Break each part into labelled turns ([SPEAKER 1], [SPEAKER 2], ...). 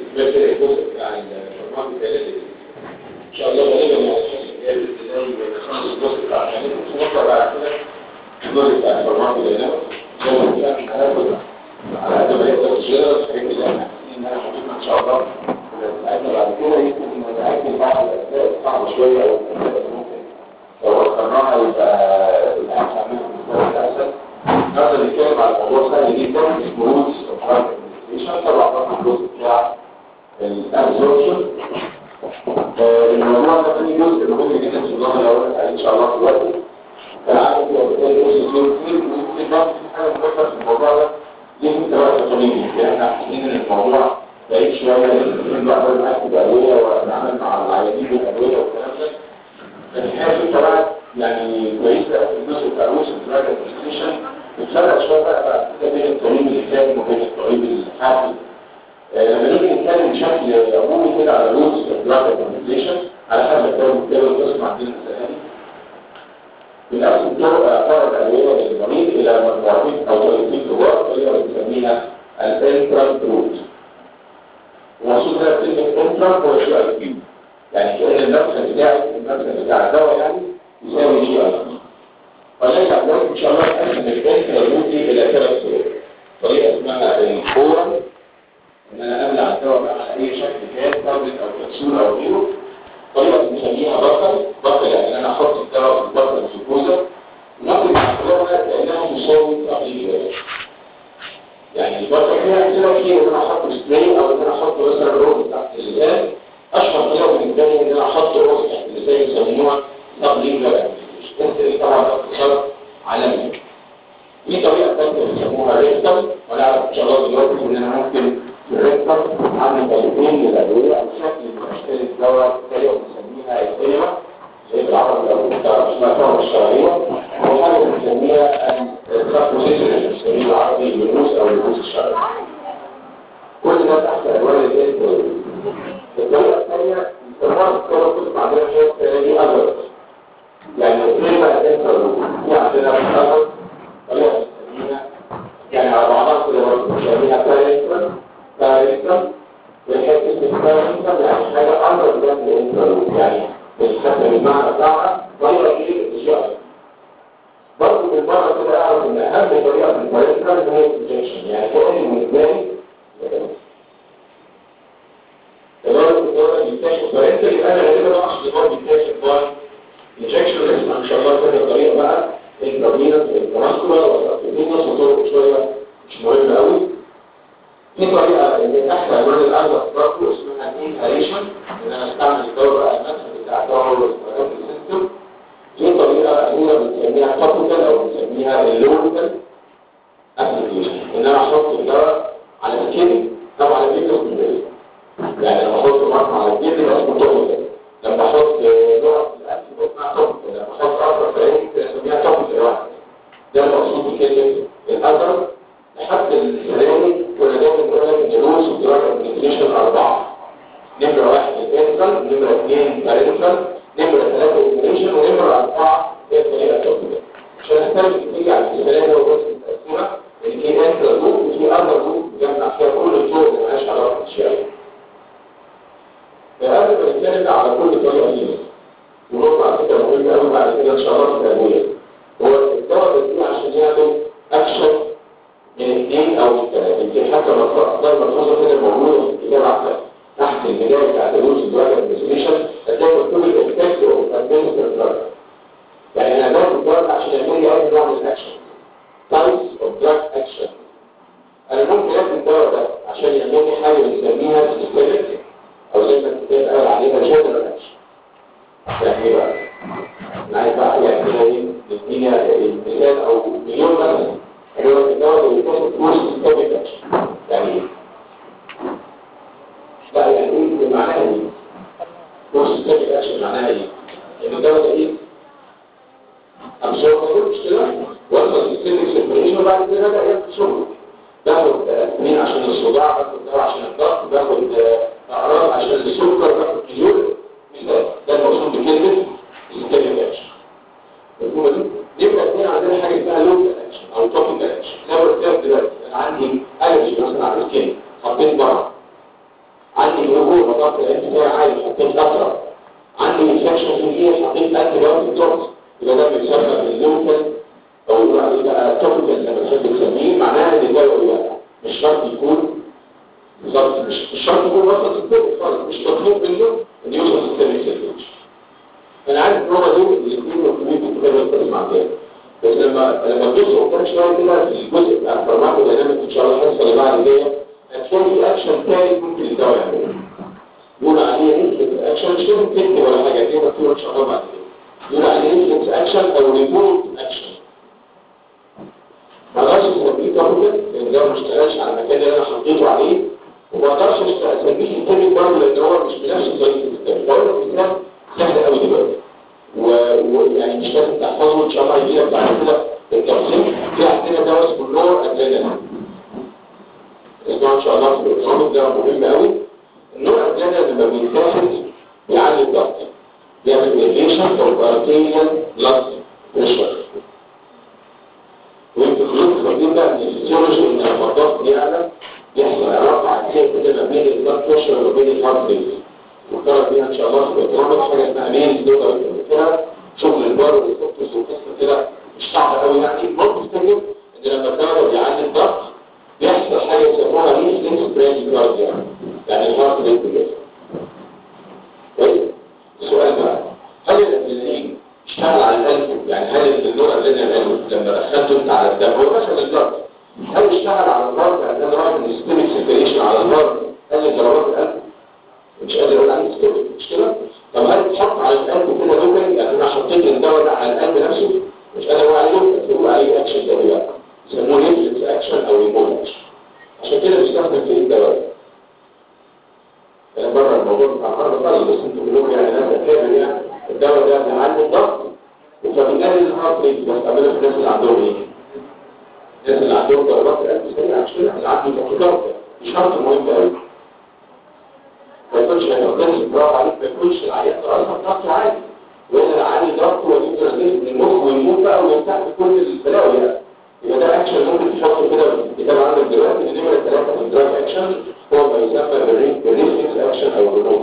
[SPEAKER 1] بس الجزء بتاع الفورمات الثلاثة ان شاء الله غالبا يعني هي الابتدائي نخلص الجزء بتاع يعني نوصل بعد كده الجزء بتاع الفورمات الثلاثة زي ما قلت لك هناخد على قد ما يقدر الصيغه الحاجات اللي احنا حاسين انها مهمه ان شاء الله ساعتنا بعد كده يمكن نتاكد بعض الاسئله الصعبه شويه او الاسئله اللي ممكن لو اخترناها يبقى الابحاث عنها بالنسبه لنا اسهل نقدر نتكلم على موضوع سهل جدا اسمه روتس اوف هارت ادمنستريشن طبعا ده الجزء بتاع الابزوربشن الموضوع ده ثاني جزء مهم جدا في النظام الاول ان شاء الله دلوقتي فعارف لو بالتالي جزء كتير كتير ممكن برضه في حاجه مهمه في الموضوع ده يمكن دلوقتي قانوني يعني احنا حاسين ان الموضوع بعيد شويه لازم بقدر ناخد ادويه واتعامل مع العيانين بالادويه والكلام ده لكن هي فكره بقى يعني كويسه في الجزء بتاع الوصف دراج ادمنستريشن بتفرق شويه بقى بعد كده بين الطبيب الاسلامي وبين الطبيب الحافظ لما نيجي نتكلم بشكل عمومي كده على الوصف دراج ادمنستريشن على حسب الكتاب الكتاب القسم عندنا السنه دي بنقسم طرق اعطاء الادويه للمريض الى مجموعتين او طريقتين كبار طريقه بنسميها الانترال روت ومقصود هنا كلمه انترال هو جي اي بي يعني كان المدخل بتاعي المدخل بتاع الدواء يعني يساوي جي اي بي ولكن عندنا ان شاء الله نقسم الانترال روت دي الى ثلاث طرق طريقه اسمها الفورم ان انا امنع الدواء بقى على اي شكل كان تابلت او كبسول او غيره طريقه بنسميها بطل بطل يعني انا احط الدواء في البطل الجلوكوزا وناخد نعتبرها كانها مساوي تقليدي يعني البطل فيها امثله كتير ان انا احط سبراي او ان انا احط مثلا روز تحت اللسان اشهر طريقه بالنسبه لي ان انا احط روز تحت اللسان يسموها تقليد ولا دي طبعا اختصار عالمي في طريقه ثانيه بيسموها ريكتم ونعرف ان شاء الله دلوقتي ان انا ممكن الريكتم عامل طريقين للادويه او شكل من اشكال الدواء طريقه بنسميها الكلمه زي بالعربي لو انت اسمها فهم الشرعيه وحاجه بنسميها الترانسبوزيشن بنسميه بالعربي اللبوس او اللبوس الشرعي كل ده تحت عنوان الانت الطريقه الثانيه بيسموها الطرق كتب عندنا شويه دي اجر يعني الكلمه الانت دي عندنا اجر طريقه بنسميها يعني على بعضها كده برضه بنسميها باريكتر باريكتر والحته الباريكتر يعني حاجه اندر جنب الانت يعني بتستخدم المعنى بتاعها طريقه جديده الاشياء برضه بالمره كده اعرف ان اهم طريقه في الباريكتر هي الانجكشن يعني كان بالنسبه لي الغرض الدواء بيكتشف باريكتر يبقى انا غالبا اقصد ان هو بيكتشف باي انجكشن اسمها ان شاء الله كده طريقه بقى انترفينس انتراسكولار وسبتينس وطرق شويه مش مهمه قوي في طريقه اللي تحت عنوان الارض برضه اسمها انهاليشن ان انا استعمل الدواء بقى المدخل بتاع الدواء هو الريسبيراتوري سيستم دي طريقه اولى بنسميها توبيكال او بنسميها اللوكال ابلكيشن ان انا احط الدواء على السكين او على الجلد الكبير يعني لما احط مرهم على الجلد يبقى اسمه توبيكال لما احط نقط في الاكل يبقى اسمها توبيكال لما احط اثر في العين بنسميها توبيكال واحد ده المقصود بكلمه الاثر لحد الثاني كنا دايما بنقول لك الدروس والدراسه الادمنستريشن اربعه نمره واحد الانسل نمره اثنين بارنتال نمره ثلاثه الادمنستريشن ونمره اربعه هي الطريقه التوبيكال عشان نحتاج تيجي على الثلاثه وبس التقسيمه ان في انسل جروب وفي اذر جروب بيجمع فيها كل الطرق اللي مالهاش علاقه بالشيء فقبل ما نتكلم على كل طريقه دي ونقطه على فكره مهمه قوي بعد كده ان شاء الله في الادويه هو الدواء ده عشان يعمل اكشن من اثنين او من ثلاثه يمكن حتى مصدر ملحوظه كده موجوده في الكتاب عندك تحت البدايه بتاعت الروس دراج ادمنستريشن هتلاقي مكتوب الافكت اوف ادمنستر دراج يعني انا باخد دراج عشان يعمل لي اي نوع من الاكشن تايبس اوف دراج اكشن انا ممكن ادي الدواء ده عشان يعمل لي حاجه بنسميها سيستميك او زي ما الكتاب قال عليها جنرال اكشن يعني ايه بقى؟ انا عايز بقى يعني كده ايه الدنيا مثال او مليون مثلا اللي هو الدواء اللي بيتاخد فلوس سيستميك يعني ايه؟ لا يعني ايه معناها ايه؟ فلوس سيستميك اكشن معناها ايه؟ ان الدواء ده ايه؟ ابسورب مش كده؟ وصل سيستميك سيركيوليشن وبعد كده بدا ياخد شغل باخد اسبرين عشان الصداع باخد دواء عشان الضغط باخد اعراض عشان السكر باخد كيلور مثال ده المقصود بكلمه سيستميك اكشن المفهومه دي؟ يبقى اثنين عندنا حاجه اسمها لوكال اكشن او توبيك اكشن زي ما قلت لك دلوقتي انا عندي الرجي مثلا على السكين حطيت بره عايز ضغط الانت بتاعي عالي حطيت قطره عندي انفكشن في الايه حطيت انتي بايوتيك يبقى ده بيسمى باللوكال او يقول عليه بقى توبيكال لما تحب تسميه معناها ان الدواء ده مش شرط يكون بالظبط مش مش شرط يكون وسط الدواء خالص مش مطلوب منه ان يوصل سيستميك سيركيوليشن انا عارف ان هو دول الاثنين مطلوبين في كده بس مع كده بس لما لما تبص قدام شويه كده في الجزء بتاع الفارماكو دايناميك ان شاء الله الحصه اللي بعد كده هتلاقي في اكشن ثالث ممكن الدواء يعمله يقول عليه ريفلكس اكشن مش لازم تكتب ولا حاجه دي مكتوبه ان شاء الله بعد كده يقول عليه ريفلكس اكشن او ريموت اكشن ما اقدرش اسميه توبيكال لان ده ما اشتغلش على المكان اللي انا حطيته عليه وما اقدرش اسميه سيستميك برضه لان هو مش بنفس طريقه السيستم بقول لك مثال سهل قوي دلوقتي ويعني مش لازم تحفظه ان شاء الله يجي لك بعد كده التفصيل في عندنا دواء اسمه النور ادرينالين اسمعوا ان شاء الله في البرنامج ده مهم قوي النور ادرينالين لما بيتاخد بيعلي الضغط بيعمل ريليشن اوف ارتيريال بلاد بريشر وانتوا كلكم فاكرين بقى ان الفسيولوجي ان لما الضغط يعلى يحصل علاقه عكسيه كده ما بين البلاد بريشر وما بين الهارت ريت وقرأ فيها ان شاء الله في البرنامج حاجه اسمها مين دول كده شغل البار والكوكس وقصه كده مش صعبه قوي يعني برضه تفتكر ان لما الدواء بيعلي الضغط بيحصل حاجه يسموها ريفلكس برادي كارديا يعني الهارت ريت بيجي كويس السؤال بقى هل الادرينالين اشتغل على القلب يعني هل النور الادرينالين لما دخلته انت على الدم هو دخل الضغط هل اشتغل على الضغط يعني انا رايح من السيستميك سيركيليشن على الضغط قلل ضربات القلب مش قادر اقول عليه ستوري مش كده طب هل تحط على القلب كده لوكال يعني انا حطيت الدواء ده على القلب نفسه مش قادر اقول عليه لوكال بقول عليه اكشن ده بقى يسموه ريفلكس اكشن او ريموت اكشن عشان كده بيستخدم في الدواء انا بره الموضوع بتاع النهارده خالص بس انتوا كلكم يعني ناس كامل يعني الدواء ده بيعلي الضغط فبيقلل الهارت ريت بس قابلها في الناس اللي عندهم ايه؟ الناس اللي عندهم ضربات القلب سريعه مش كده اللي عندهم تاكيكارديا شرط مهم قوي ما يكونش هيقدرش برافو عليك ما يكونش العيان اصلا ضغطه عالي وإلا العالي ضغطه ويجي من المخ ويموت بقى ويفتح كل البلاوي يعني يبقى ده اكشن ممكن تحطه كده في الكتاب عندك دلوقتي النمره ثلاثه في الدراج اكشن هو ما يسمى بالريفلكس اكشن او الريموت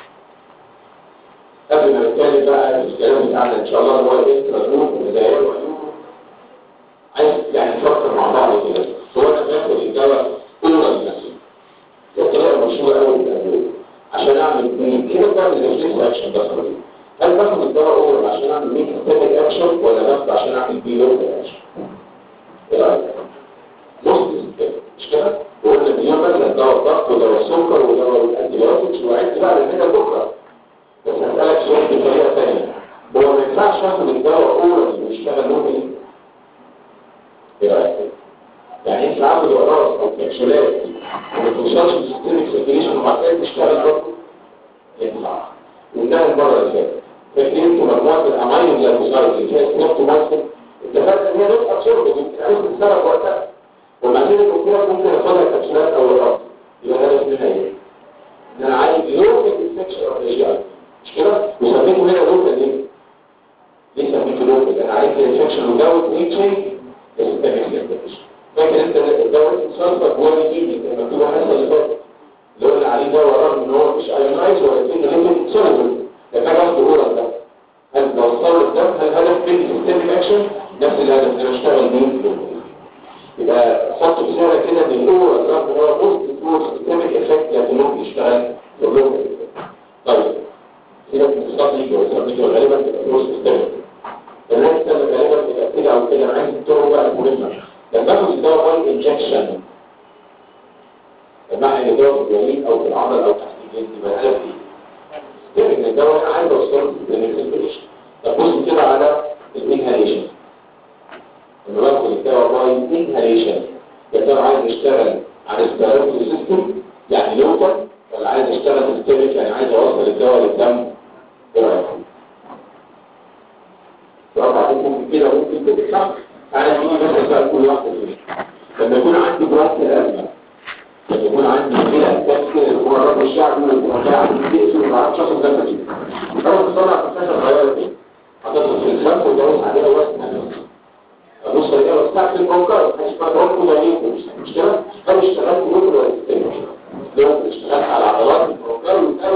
[SPEAKER 1] قبل ما نتكلم بقى في الكلام بتاعنا ان شاء الله اللي هو الانترا جروب والبدايات عايز يعني نفكر مع بعض كده هو انا باخد الدواء اورال نفسه الطريقه مشهوره قوي بالادويه عشان اعمل مين كده بعمل ريفلكس اكشن بس هل باخد الدواء اورال عشان اعمل مين سيستميك اكشن ولا باخد عشان اعمل بي لوكال اكشن ايه رايك نص مش كده وقلنا اليوم مثلا دواء الضغط ودواء السكر ودواء الانتيبيوتكس وعدت بقى لكده بكره بس هسالك سؤال بطريقه ثانيه هو ما ينفعش اخد الدواء اورال ويشتغل لوكال ايه رايك يعني انت عامل وراث او كبسولات وما توصلش للسيستميك سيركيليشن وبعد كده تشتغل برضه ينفع وانتهى المره اللي فاتت فاكرين انتوا مجموعه الاماينو جلايكوزايد اللي فيها سنوبتومايسين اتفقنا ان هي نوت ابسورب يمكن عايز تتصرف وقتها ومع ذلك قلت لك ممكن اخدها كبسولات او وراث يبقى هدف منها ايه؟ ان انا عايز لوكال انفكشن اوف ذا مش كده؟ وسميته هنا لوكال ليه؟ ليه سميته لوكال؟ انا عايز انفكشن ودوت نيتشي سيستميك سيركيليشن فاكر انت الدواء الصلفة جوه الجيني لما تبقى حصل اللي فات اللي قلنا عليه دواء رغم ان هو مش ايونايز ولكن ليكن سوليبل لما باخد اورال ده هل لو صار الدم هل هدف من سيستميك اكشن نفس الهدف اللي انا اشتغل بيه يبقى حط في سنه كده ان الاورال رغم ان هو بوست فور سيستميك افكت لكن ممكن يشتغل باللوكال طيب سيبك من الصديق والصديق غالبا بتبقى بوست سيستميك الناس غالبا بتبقى كده او كده عايز الطرق بقى المهمه لما اخد الدواء باي انجكشن لما احنا الدواء في الجليد او في العضل او تحت الجلد يبقى الهدف ايه؟ ان الدواء انا عايز اوصله للانفليشن طب بص كده على الانهاليشن لما باخد الدواء باي انهاليشن الدواء عايز يشتغل على السبيروتي سيستم يعني لوكال ولا عايز يشتغل سيستميك يعني عايز اوصل الدواء للدم ايه رايك؟ برافو عليكم ممكن كده ممكن كده صح؟ انا بيجي مثلا بقى كل واحد فيه لما يكون عندي براس الازمه لما يكون عندي كده اساس كده هو الرب الشعبي والرفاع بيقسم ما اعرفش اخد ده دي اول ما طلع في الصغيره دي حطيتها في الفم ودوس عليها وزن ابص عليها وسعت البنكر مش بضربكم زيكم مش كده انا اشتغلت ممكن ولا لو اشتغلت على عضلات البنكر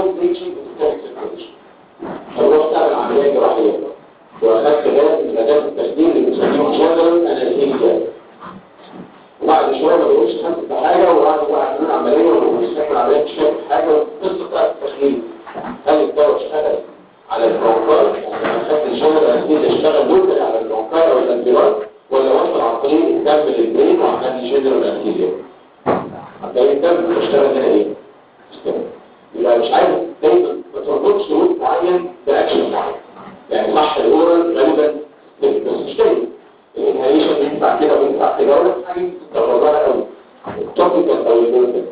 [SPEAKER 1] ايه هل الدواء اشتغل على البرونكار يعني لما خدت الجنرال انستيزيا اشتغل لوكال على البرونكار او الانفيرال ولا وصل عن طريق الدم للبرين وعمل لي جنرال انستيزيا عن طريق الدم اشتغل هنا ايه اشتغل يبقى مش عايز دايما ما تربطش روت معين باكشن معين يعني صح الاورال غالبا بس مش دايما الانهاليشن ينفع كده وينفع كده ولا حاجه تكررها قوي التوبيكال او الموتل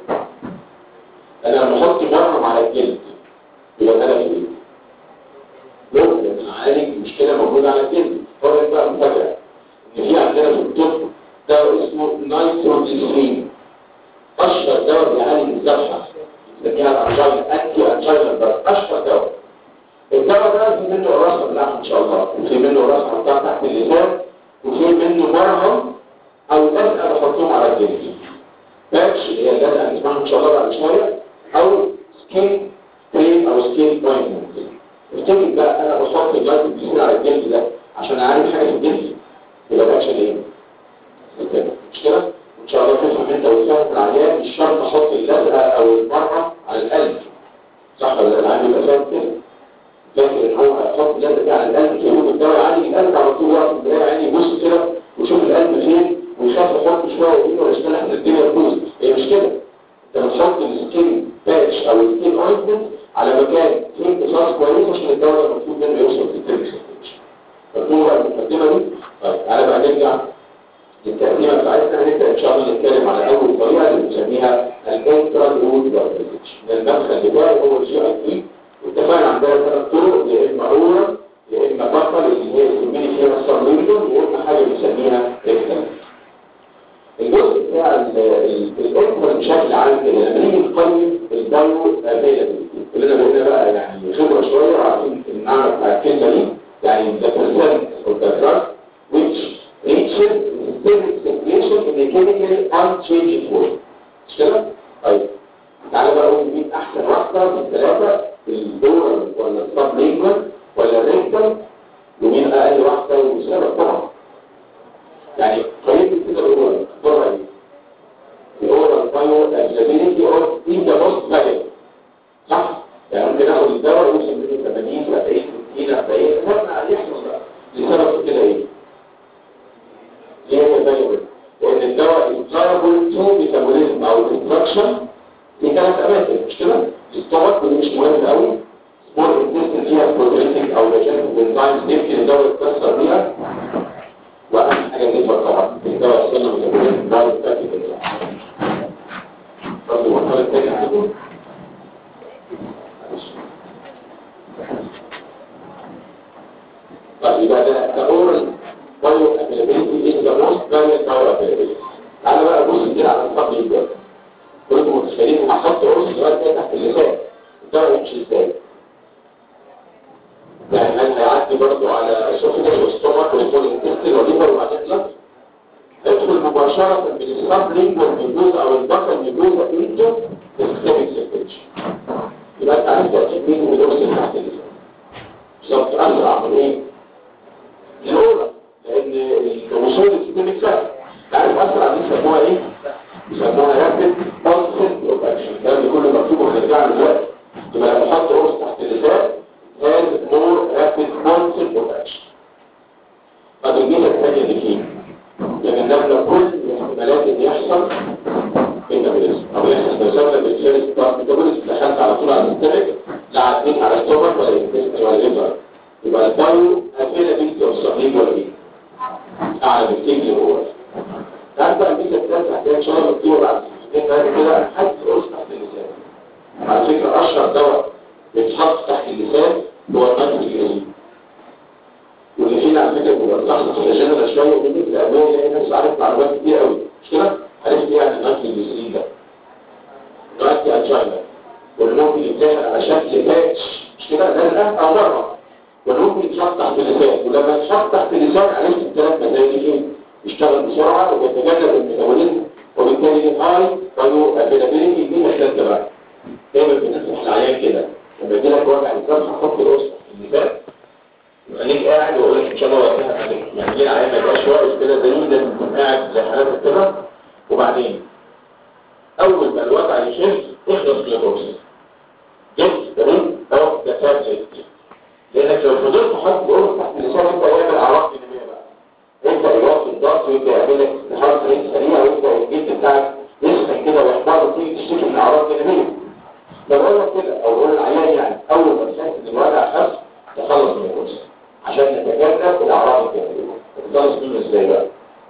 [SPEAKER 1] انا لما احط مرهم على الجلد يبقى انا ايه ممكن اعالج مشكله موجوده على الجلد هو بقى مفاجاه ان في عندنا في الطب دواء اسمه نايتروجليسرين اشهر دواء بيعالج الذبحه بنسميها الانجينا انتي انجينا بس اشهر دواء الدواء ده في منه قراصه بالعافيه ان شاء الله وفي منه قراصه حطها تحت اللسان وفي منه مرهم او لزقه بحطهم على الجلد باتش اللي هي اللزقه هنسمعها ان شاء الله بعد شويه او سكين كريم او سكين بوينتمنت افتكر بقى انا بحط اللايت بيصير على الجلد ده عشان اعرف حاجه في الجلد يبقى باتش ايه؟ مش كده؟ ان شاء الله تفهم انت وتفهم العيان مش شرط احط اللزقه او المرهم على القلب صح ولا العيان يبقى فاهم كده؟ فاكر ان هو هيحط اللزقه دي على القلب يقوم الدواء عالي القلب على طول وقت الدواء عالي يبص كده ويشوف القلب فين ويخاف يحط شويه يمين ولا شمال احنا الدنيا تبوظ هي مش كده انت بتحط السكين باتش او السكين اوينتمنت على مكان فيه امتصاص كويس عشان الدواء المطلوب منه يوصل في التركس مفهوم بقى المقدمه دي طيب تعالى بقى نرجع للتقديمه بتاعتنا هنبدا ان شاء الله نتكلم على اول طريقه اللي بنسميها الانترال رود بارتيكش المدخل بتاعي هو الجي اي تي واتفقنا عندنا ثلاث طرق يا اما اورا يا اما بطل اللي هي يسميني فيها السرليشن يا اما حاجه بنسميها ريكتال الجزء بتاع الانترال بشكل عام كده لما نيجي نقيم البايو افيلابيلتي كلنا بقينا بقى يعني خبره شويه وعارفين المعنى بتاع الكلمه دي يعني the percent of the drug which reaches systemic circulation in a chemically unchanged form مش كده؟ طيب تعالى بقى اقول مين احسن واحده في الثلاثه الدورال ولا السب لينجوال ولا الريكتال ومين اقل واحده والسبب طبعا يعني قيمت كده الاورال اختارها ايه؟ الاورال بايو افيلابيلتي اوف ان ذا موست فاليبل صح؟ يعني ممكن اخد الدواء يوصل منه 80 70 60 40 المهم يحصل بقى لسبب كده ايه؟ ليه هي فاليبل؟ لان الدواء يتجربل تو ميتابوليزم او ديستراكشن في ثلاث اماكن مش كده؟ الستومك ودي مش مهم قوي سمول انتستين فيها بروتينيك او دايجيتيف انزيمز يمكن الدواء يتكسر بيها واهم حاجه الليفر طبعا الدواء السنه ميتابوليزم دواء بتاعتي كده برضه المرحله الثانيه عندكم طيب يبقى ده ده اورال بايو افيلابيلتي از ذا موست فاليد بايو افيلابيلتي تعالى بقى بص كده على الصف دي كنتوا متخيلين هحط قرص صغير كده تحت اللسان الدواء يمشي ازاي يعني هل هيعدي برضه على الاسوفيجاس والستومك ويكون الانتستين والليفر وبعدين لا يدخل مباشرة من السب لينجوال ميجوزا او البطل ميجوزا انتو السيستميك سيركيتش يبقى انت عايز تأكيد مين ودرس تحت اللسان بالظبط اسرع من ايه؟ الاولى لان الوصول للسيستميك سهل تعرف اسرع دي يسموها ايه؟ يسموها رابد بلسنت اوف اكشن الكلام ده كله مكتوب وهنرجع له دلوقتي يبقى لما احط قرص تحت اللسان has more rapid onset of action طب الميزه الثانيه اللي فيه تجنبنا كل الاحتمالات ان يحصل ميتابوليزم او يحصل تسلل بالفيرست بارت ميتابوليزم دخلت على طول على الستمك لا عديت على الستومك ولا الانتستين ولا الليفر يبقى البايو افيلابيلتي اوف صليب ولا ايه؟ اعلى بكتير اللي هو تعرف بقى الميزه الثالثه هتلاقي ان شاء الله مكتوبه بعد سنتين ثلاثه كده حد قرص تحت اللسان على فكره اشهر دواء بيتحط تحت اللسان هو النيتروجين واللي فينا على فكره بيبقى تحت الجنرال شويه وبيجي في الادويه يلاقي ناس عارف معلومات كتير قوي مش كده؟ عرفت ايه عن النيتروجين ده؟ دلوقتي انجينا واللي ممكن يتاخد على شكل باتش مش كده؟ لازقه او مره واللي ممكن يتحط تحت اللسان ولما يتحط تحت اللسان عرفت الثلاث مزايا ايه؟ يشتغل بسرعه ويتجنب الميتابوليزم وبالتالي هاي بايو افيلابيلتي دي محتاجه بقى دايما بننصح العيان كده لما يجي لك وجع الجرح حط القرص في اللسان يبقى ليك قاعد ويقول لك ان شاء الله وقتها عليك يعني ليه العيان ما يبقاش واقف كده دليل لازم تكون قاعد زي حالاتك كده وبعدين اول ما الوجع يخف اخلص من القرص جبت فبقول لك كده او بقول العيان يعني اول ما تحس ان الوجع خف تخلص من الكورس عشان نتجنب الاعراض الجانبيه تخلص منه ازاي بقى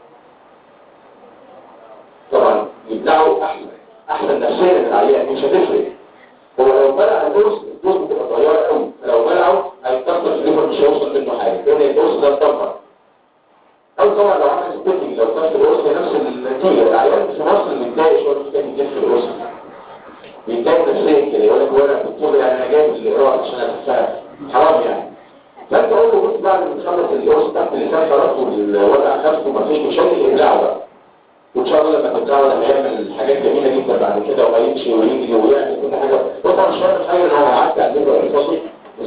[SPEAKER 1] طبعا يبلعوا احسن احسن نفسيا من العيان مش هتفرق هو لو بلع الدوس الدوس بتبقى صغيره قوي فلو بلعه هيتكسر في الليفر مش هيوصل منه حاجه لان الدوس ده اتدمر او طبعا لو عمل ستيتنج لو كان في القرص نفس النتيجه العيان في مصر متضايق شويه مش تاني في القرص بيتضايق نفسيا كده يقول لك هو انا دكتور يعني انا جايب الاقراء عشان اتفاهم حرام يعني فانت قول له بص بعد ما تخلص القرص تحت اللسان خلاص والوضع خف ومفيش مشاكل ابلعه بقى وان شاء الله لما تبداوا ده هيعمل حاجات جميله جدا بعد كده وهيمشي ويجري ويعمل كل حاجه وطبعا مش هيعمل حاجه ان هو عدى على الليفر الفصل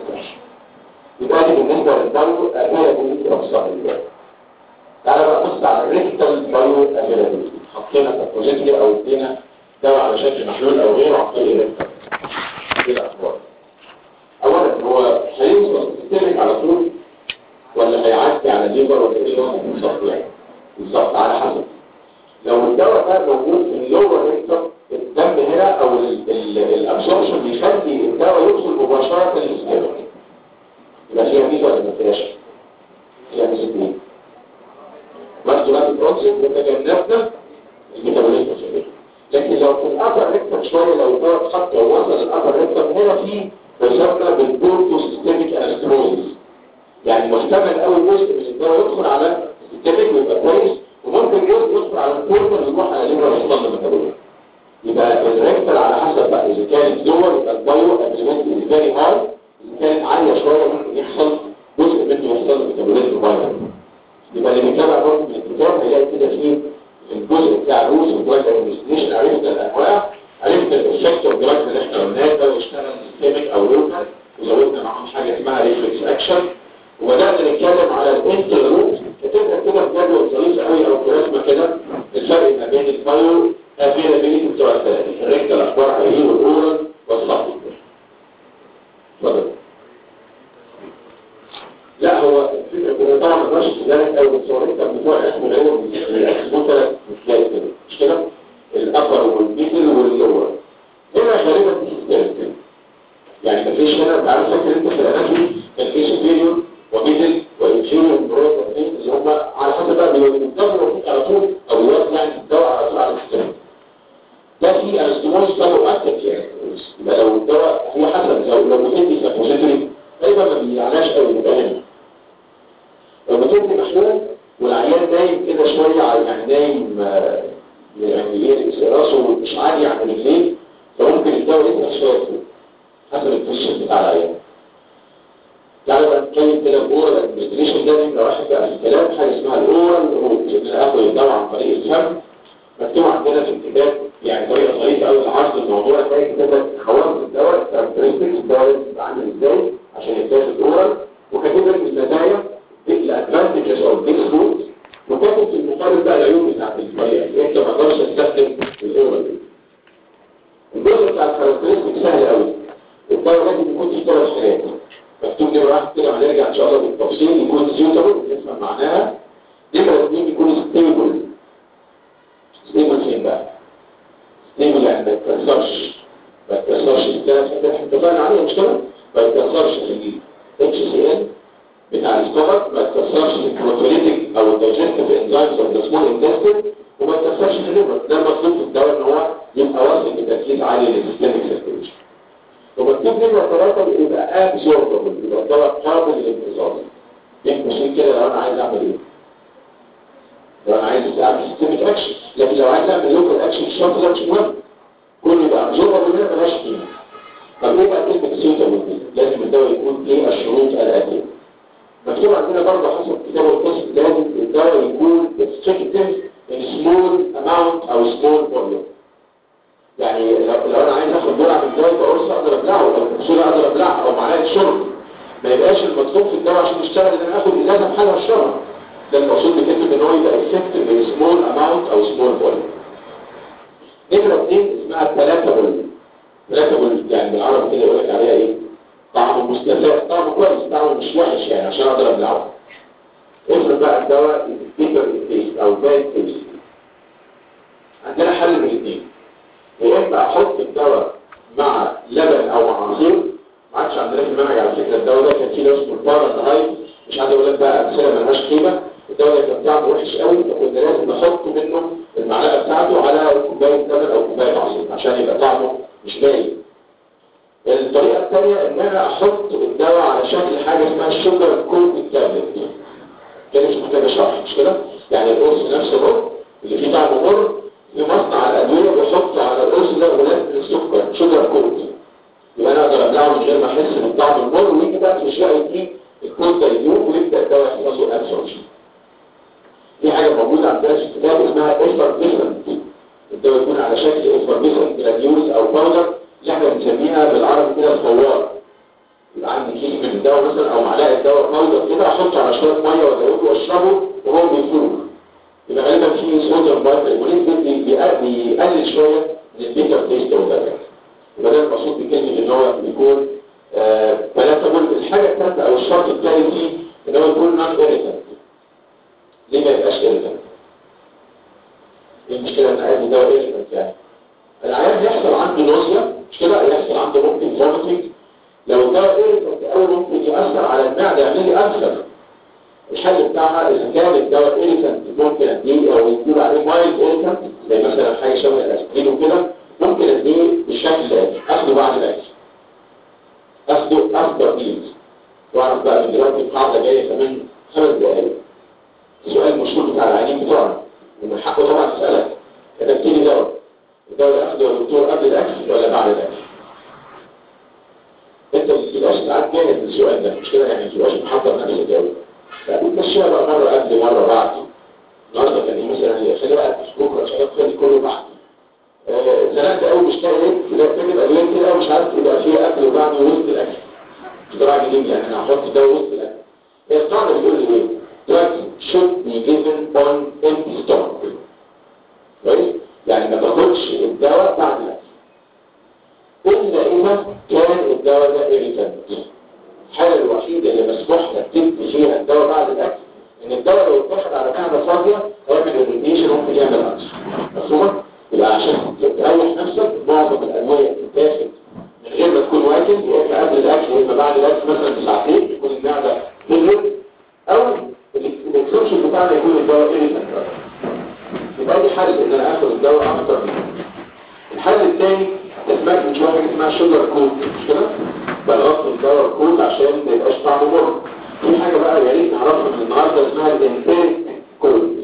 [SPEAKER 1] يبقى دي بالنسبه للدم هي دي ابسط دلوقتي تعالى بقى بص على الريكتال بايو افيلابيلتي حطينا كابوزيتي او ادينا دواء على شكل محلول او غيره عن طريق الريكتال ايه الاخبار اولا هو هيوصل سيستمك على طول ولا هيعدي على الليفر ولا ايه هو بالظبط يعني بالظبط على حسب لو الدواء ده موجود في اللور ريكتر الدم هنا او الابسوربشن بيخلي الدواء يوصل مباشره للسكيلر يبقى فيها ميزه ولا ما فيهاش؟ فيها ميزه ايه؟ برضه لا البروسيس وتجنبنا الميتابوليزم الشديد لكن لو في الابر ريكتر شويه لو الدواء اتحط او وصل الابر ريكتر هنا في يسمى بالبورتو سيستميك انستروزيس يعني محتمل قوي جزء من الدواء يدخل على السيستميك ويبقى كويس وممكن جزء يدخل على الكورنر يروح على ليفر يوصل للميتابوليزم يبقى الريكتر على حسب بقى اذا كانت لور يبقى البايو ابلمنت فيري هاي اذا كانت عاليه شويه ممكن يحصل جزء منه يحصل للميتابوليزم بايو يبقى اللي بيتابع برضه من الكتاب هيلاقي كده فيه الجزء بتاع الروز والدراج انفستيجيشن عرفنا الانواع عرفنا الافكت والدراج اللي احنا قلناه ده واشتغل سيستميك او لوكال وزودنا معاهم حاجه اسمها ريفلكس اكشن وبدانا نتكلم على الانتر روت هتبقى كده في جدول ظريف قوي او في رسمه كده الفرق ما بين البايو افيلابيلتي بتوع الثلاثه الريكتال اخبارها ايه والاورال والصحي اتفضل لا هو الفكرة طبعا ما تقدرش تدرك او تصوريك بتوع اسمه العلم بيحسبوه ثلاث مثال كده مش كده؟ الابر والميدل واللور هنا غالبا دي سيستم يعني مفيش هنا انت عارف فاكر انت في الاناتومي كان في سوبيريور وميدل وانفيريور وبروز اللي هم على حسب بقى بينتظروا فيك على طول او يوزع يعني الدواء على طول على السيستم ده في انستموز طلعوا اكتف يعني يبقى لو الدواء هو حسب لو لو بتدي سبوزيتوري غالبا ما بيعناش قوي يبقى هنا لو بتدي محلول والعيان نايم كده شوية يعني نايم يعني ايه راسه مش عالي عن رجليه فممكن الدواء يطلع شوية فوق حسب البوزيشن بتاع العيان تعالى بقى نتكلم كده الاورال ادمنستريشن ده نمرة واحد بقى في الكلام حاجة اسمها الاورال روت ان اخد الدواء عن طريق الفم مكتوب عندنا في الكتاب يعني طريقة ظريفة قوي لعرض الموضوع تلاقي كده خواص الدواء الكاركترستكس الدواء لازم عامل ازاي عشان يتاخد اورال وكاتب لك المزايا الادفانتجز اوف ذيس روت وكاتب في المقابل بقى العيوب بتاعت الطريقه انت ما تقدرش تستخدم الاورال دي الجزء بتاع الكاركترستكس سهل قوي الدواء لازم يكون فيه ثلاث حاجات مكتوب نمرة واحد كده هنرجع ان شاء الله بالتفصيل يكون سيوتابل نفهم معناها نمرة اثنين يكون ستيبل ستيبل فين بقى؟ ستيبل يعني ما يتكسرش ما يتكسرش الثلاث حاجات احنا اتفقنا عليها مش كده؟ ما يتكسرش في اتش سي ان بتاع السtomach ما يتكسرش في البروتوليتيك او الدايجستيف انزيمز اوف ذا سمول انتستين وما يتكسرش في الليفر ده المطلوب في الدواء ان هو يبقى واصل بتركيز عالي للسيستميك سيركيوليشن ومكتوب نمرة ثلاثة يبقى ابسوربل يبقى الدواء قابل للامتصاص يمكن كده لو انا عايز اعمل ايه؟ لو انا عايز اعمل سيستميك اكشن لكن لو عايز اعمل لوكال اكشن الشرط ده مش مهم كله يبقى ابسوربل هنا ملهاش قيمة طب ايه بقى كلمة سيوتابل دي؟ لازم الدواء يكون ايه الشروط الاتية مكتوب عندنا برضه حسب كتاب القسم لازم الدواء يكون restrictive in small amount او small volume يعني لو, لو انا عايز اخد جرعه من الدواء بقرص اقدر ابلعه او كبسوله اقدر ابلعها او معلقه شرب ما يبقاش المطلوب في الدواء عشان يشتغل ان انا اخد ازازه بحالها اشربها ده المقصود بكلمه ان هو يبقى effective in small amount او small volume نمره اثنين اسمها التلاتابل تلاتابل يعني بالعربي كده يقول لك عليها ايه طعمه مستفاد طعمه كويس طعمه مش وحش يعني عشان اقدر ابلعه افرض بقى الدواء بيتر تيست او باد تيست عندنا حل من الاثنين يا اما احط الدواء مع لبن المنهج على فكره الدواء ده كان فيه ناس مضطره مش عايز اقول لك بقى امثله مالهاش قيمه الدواء ده كان طعمه وحش قوي فكنا لازم نحط منه المعلقه بتاعته على كوبايه لبن او كوبايه عصير عشان يبقى طعمه مش باين الطريقه الثانيه ان انا احط الدواء على شكل حاجه اسمها الشوجر كود تابلت كان مش محتاجه شرح مش كده يعني القرص نفسه اهو اللي فيه طعم مر في مصنع الادويه بيحط على القرص ده غلاف من السكر شوجر كود يبقى انا اقدر ابلعه من غير ما احس بالطعم المر ويجي بقى في شويه فيه الكود ده يدوب ويبدا الدواء يحصل له ابسوربشن في حاجه موجوده عندنا في الكتاب اسمها افربيسنت الدواء يكون على شكل افربيسنت جرانيولز او باودر اللي احنا بنسميها بالعربي كده الفوار يبقى عندي كيس من الدواء مثلا او معلقه دواء باودر كده احطه على شويه ميه وازوده واشربه وهو بيفور يبقى غالبا في صوديوم بايكربونات بيقلل شويه من البيتر تيست والباكر يبقى ده المقصود بكلمه ان هو بيكون بلاتابل الحاجه الثالثه او الشرط الثالث فيه ان هو يكون نون ايريتنت ليه ما يبقاش ايريتنت؟ المشكله ان ادي دواء ايريتنت يعني العيان يحصل عنده نوزيا مش كده يحصل عنده ممكن فوميتنج لو الدواء ايريتنت قوي ممكن ياثر على المعده يعمل لي ألسر الحل بتاعها اذا كان الدواء ايريتنت ممكن اديه او يقول عليه مايلد ايريتنت زي مثلا حاجه شبه الاسبرين وكده ممكن اديه بالشكل ده اخده بعد الاكل اخده اخده بيز واعرف بقى من دلوقتي القاعده جايه كمان خمس دقائق السؤال المشهور بتاع العيانين بتوعنا ومن حقه طبعا يسالك كتبت لي دواء الدواء ده اخده يا دكتور قبل الاكل ولا بعد الاكل انت ما بتبقاش ساعات جاهز للسؤال ده مش كده يعني ما بتبقاش محضر نفسك قوي فبتمشيها بقى مره قبل مره بعد النهارده كان ايه مثلا خلي بقى بكره شباب خلي كله بعد زنقت قوي مش لاقي ايه تبقى تبقى اليوم كده مش عارف يبقى فيه اكل وبعد وسط الاكل اختراع جديد يعني انا هحط ده وسط الاكل هي القاعده بتقول لي ايه؟ drugs should be given on empty stomach كويس؟ يعني ما تاخدش الدواء بعد الاكل الا اذا كان الدواء ده irritant الحاله الوحيده اللي مسموح لك تدي فيها الدواء بعد الاكل ان الدواء لو اتاخد على معده فاضيه هيعمل irritation ممكن يعمل ألسر مفهومه؟ يبقى عشان تريح نفسك معظم الادويه بتتاخد من غير ما تكون واكل يا اما قبل الاكل يا اما بعد الاكل مثلا بساعتين يكون المعده تجرد او الاكسبشن بتاعنا يكون الدواء ايريتنت يبقى دي حل ان انا اخد الدواء اكتر منه الحل الثاني اسمها من شويه حاجه اسمها شوجر كود مش كده؟ بلغط الدواء كود عشان ما يبقاش طعمه مر في حاجه بقى يا ريت نعرفها من النهارده اسمها الانتيك كود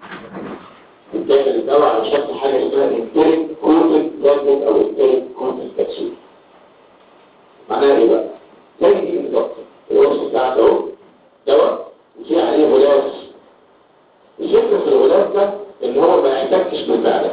[SPEAKER 1] بتاخد الدواء على شكل حاجه اسمها انتيك كود تابلت او انتيك كود كبسول معناها ايه بقى؟ زي دي بالظبط الوصف بتاعته اهو دواء وفي عليه غلاف الفكره في الغلاف ده ان هو ما يحتكش بالمعده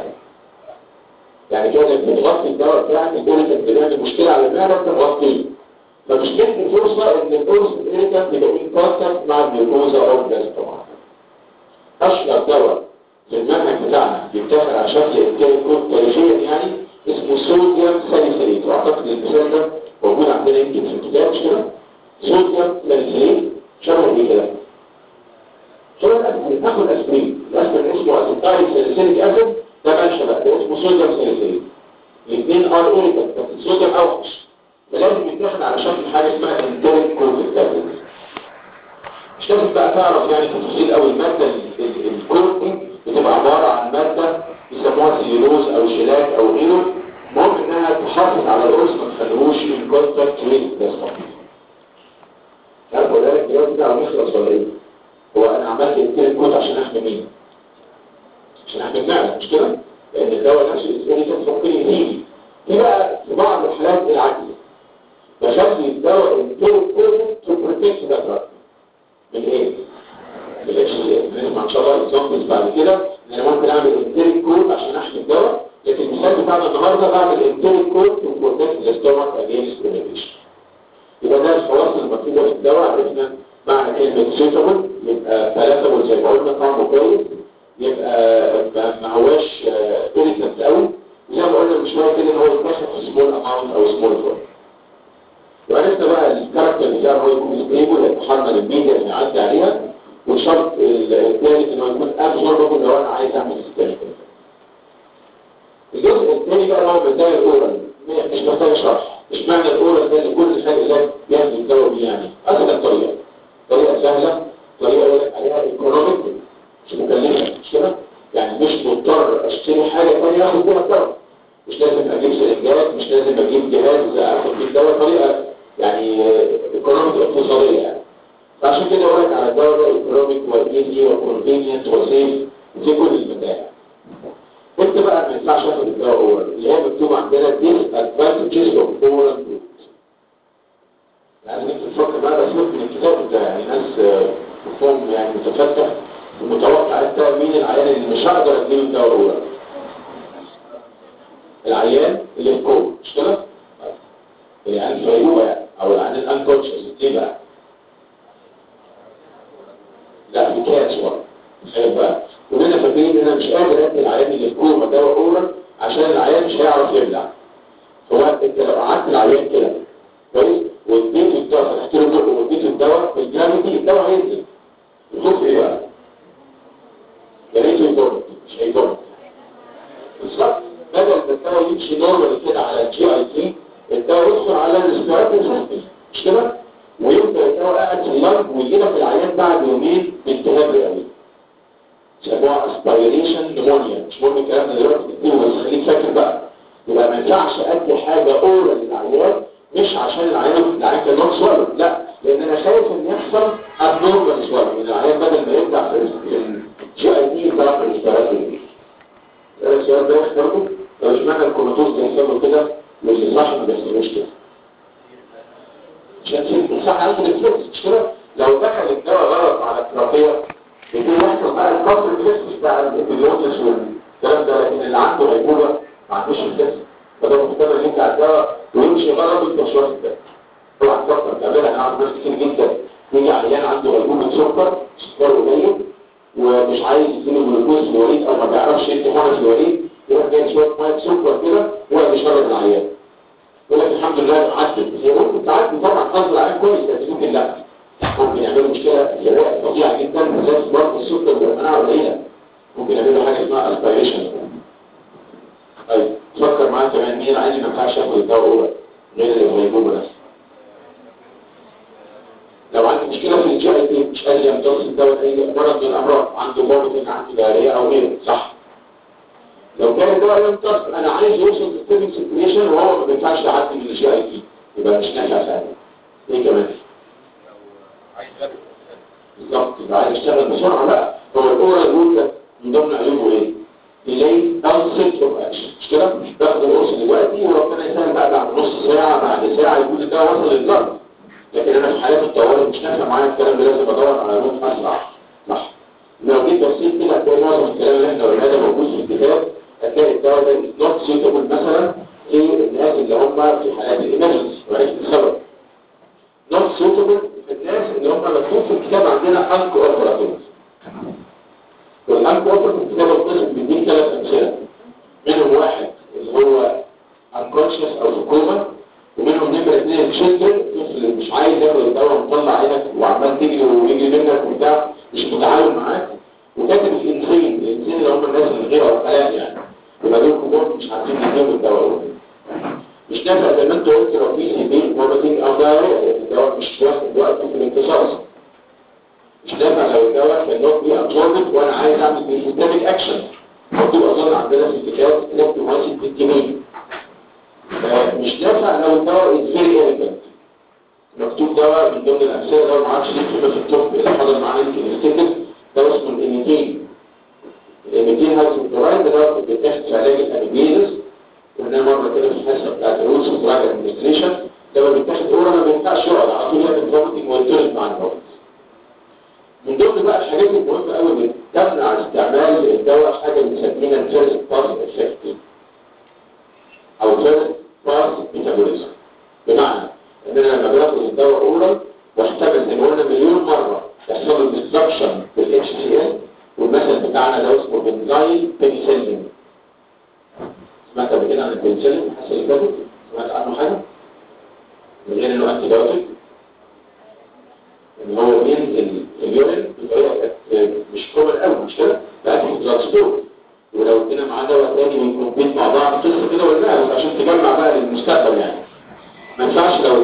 [SPEAKER 1] يعني كده بتغطي الدواء بتاعك الدواء كانت بتعمل مشكله على المعده تغطيه فمش تدي فرصه ان القرص الاريتنت يبقى ان كونتاكت مع الجلوكوزا او الجاز طبعا اشهر دواء في المنهج بتاعنا بيتاخد على شكل انتاج كود تاريخيا يعني اسمه صوديوم ساليسيليت واعتقد المثال ده موجود عندنا يمكن في الكتاب مش كده صوديوم ساليسيليت شبه ايه كده شبه الاسبرين ناخد اسبرين الاسبرين اسمه اسيتايل ساليسيليك اسيد ده ماشي بقى ده اسمه صوديوم ساليسيليت الاثنين ار اوريتال بس الصوديوم اوحش فلازم يتاخد على شكل حاجه اسمها انتريك كورتيك مش لازم بقى تعرف يعني تفاصيل قوي الماده الكورتيك بتبقى عباره عن ماده بيسموها سيلوز او شلاك او غيره المهم انها تحافظ على القرص ما تخليهوش ان كونتاكت ويز ده عارف ولا لك الجواب بتاعه يخلص ولا ايه؟ هو انا عملت انتريك كود عشان احمي مين؟ عشان احمي المعده مش كده؟ لان الدواء نفسه الاسبريتات ممكن يزيد في بقى في بعض الحالات العكس بخلي الدواء انتريك كود تو بروتكت ذا من ايه؟ من الاتش سي نسمع ان شاء الله اكزامبلز بعد كده ان انا ممكن اعمل انتريك كود عشان احمي الدواء لكن المثال بتاعنا النهارده بعمل انتريك كود تو بروتكت ذا ستومك اجينست انفيشن يبقى ده الخلاصه المكتوبه في الدواء عرفنا معنى كلمه سيتابل يبقى ثلاثه زي ما قلنا طعمه كويس يبقى ما هواش ايريتنت قوي زي ما قلنا من شويه كده ان هو يتاخد في سمول اماونت او سمول فورم وعرفنا بقى الكاركتر بتاعه هو يكون ستيبل يتحمل الميديا اللي يعدي عليها والشرط الثالث انه يكون ابزوربل لو انا عايز اعمل ستيبل الجزء الثاني بقى هو مثال الاورال مش محتاج شرح اشمعنى الاورال ده اللي كل خلق الله ياخد الدواء بيه يعني اسهل طريقه طريقه سهله طريقه يقول لك عليها ايكونوميك مش مكلفه مش كده يعني مش مضطر اشتري حاجه ثانيه اخد بيها الدواء مش لازم اجيب سرنجات مش لازم اجيب جهاز اخد بيه الدواء طريقه يعني ايكونوميك اقتصاديه يعني فعشان كده اقول لك على الدواء ده ايكونوميك وايزي وكونفينينت وسيف في كل المتاع انت بقى ما ينفعش تاخد الدواء اورال اللي هي مكتوب عندنا ديس ادفانتجز اوف اورال فود لازم انت تفكر بقى بس من الكتاب ده يعني ناس مفهوم يعني متفتح ومتوقع انت مين العيان اللي مش هقدر اديله الدواء اورال العيان اللي في كوم مش كده؟ العيان في غيبوبه يعني او العيان الانكونشس ليه بقى؟ لا في كاس بقى تخيل بقى كلنا فاكرين ان انا مش قادر ادي العيان اللي في كوما دواء اورال عشان العيان مش هيعرف يبلع هو انت لو قعدت العيان كده كويس واديته الدواء فتحت له بقه واديته الدواء بالجرافيتي الدواء هينزل الخوف ايه بقى؟ يا ريته يضرب مش هيضرب بالظبط بدل ما الدواء يمشي نورمال كده على الجي اي تي الدواء يدخل على الريسبيراتوري سيستم مش كده؟ ويبدا الدواء قاعد في اللنج ويجي لك العيان بعد يومين بالتهاب رئوي سموها اسبيريشن نمونيا مش مهم الكلام ده دلوقتي كتير بس خليك فاكر بقى يبقى ما ينفعش ادي حاجه اورال للعيان مش عشان العيان العيان كان نوت سوالو لا لان انا خايف ان يحصل ابنورمال سوالو ان العيان بدل ما يرجع في الجي اي دي يبقى في الريسبيراتوري ده السؤال ده برضه لو اشمعنى الكروماتوز بيحصل له كده واللي صح ما بيحصلوش كده عشان صح عنده الفلوس مش كده لو دخل الدواء غلط على الترابيه يبتدي يحصل بقى الكسر الفلوس بتاع الابيلوتس والكلام ده لكن اللي عنده غيبوبه ما عندوش الفلوس فده مختبر اللي انت على الدواء ويمشي غلط وانت مش واخد بالك طبعا تفكر تعملها انا اعرف ناس كتير جدا يجي عيان عنده غيبوبه سكر سكر قليل ومش عايز يديله جلوكوز للوريد او ما بيعرفش يدي حقنه للوريد يروح جاي شويه ميه سكر كده وهو بيشرب العيان يقول لك الحمد لله عدت هي ممكن تعدي طبعا حظ العين كويس بس ممكن لا ممكن يعملوا مشكله جراء فظيعه جدا بالذات برضه السكر والمناعه قليله ممكن يعملوا حاجه اسمها اسبيريشن طيب فكر معايا كمان مين العين ما ينفعش ياخد الدواء اورال غير الغيبوبه بس لو عنده مشكله في الجي اي تي مش قادر يمتص الدواء اي مرض من الامراض عنده فوميتنج عنده داريه او غيره صح لو كان الدواء يمتص انا عايز يوصل للستيبل سيتويشن وهو ما بينفعش يعدي من الجي اي تي يبقى مش نافع ساعتها ايه كمان بالظبط يبقى عايز يشتغل بسرعه لا هو الاورال رول ده من ضمن عيوبه ايه؟ delayed onset of action مش كده؟ باخد القرص دلوقتي وربنا يسهل بقى بعد نص ساعه بعد ساعه يكون الدواء وصل للضرب لكن انا في حالات الطوارئ مش نافع معايا الكلام ده لازم ادور على روت اسرع صح لو جيت بصيت كده هتلاقي معظم الكلام اللي احنا قلناه ده موجود في الكتاب هتلاقي الدواء ده نوت سيوتابل مثلا في الناس اللي هم في حالات الامرجنسي وعرفت السبب نوت سيوتابل في الناس اللي هم مكتوب في الكتاب عندنا انكو اوبراتيف والانكو اوبراتيف في الكتاب القسم بيديك ثلاث امثله منهم واحد اللي هو unconscious او في كوما ومنهم نمرة اثنين الشلتر طفل مش عايز ياخد الدواء ومطلع عينك وعمال تجري ويجري منك وبتاع مش متعاون معاك وكاتب الانسين الانسين اللي هم الناس الغير والحالات يعني يبقى دول كبار مش عارفين يجيبوا الدواء مش نافع زي ما انت قلت لو في سي بي فوميتنج او دايريا الدواء مش واخد وقت في الامتصاص مش نافع لو الدواء كان نوت بي ابزوربد وانا عايز اعمل سيستميك اكشن مكتوب اظن عندنا في الكتاب كليبتومايسين 600 مش نافع لو الدواء is very elegant مكتوب دواء من ضمن الأمثلة ده ما اعرفش ليه كده في الطب اللي حضر معانا يمكن يفتكر دواء اسمه الإيميتين الإيميتين هايدروكلورايد ده دواء بيتاخد في علاج الأنيميزس قلنا مرة كده في الحصة بتاعت الروتس اوف دراج ادمنستريشن دواء بيتاخد اورا ما بينفعش يقعد على طول يعمل فوميتنج ويتولد مع الفوميت من ضمن بقى الحاجات المهمة قوي اللي تمنع استعمال الدواء حاجة بنسميها الفيرست باس افكت او فيرست باس ميتابوليزم بمعنى ان انا لما باخد الدواء اورال واحتمل زي ما قلنا مليون مره يحصل له ديستركشن بالاتش سي اس والمثل بتاعنا ده اسمه بنزايل بنسلين سمعت قبل كده عن البنسلين حاسس ايه سمعت عنه حاجه من غير انه انتي بايوتيك ان هو بينزل في اليورين بطريقه مش كومن قوي مش كده بقى في ترانسبورت ولو ادينا معاه دواء تاني ويكون بيت مع بعض قصه كده ولا لا عشان تجمع بقى للمستقبل يعني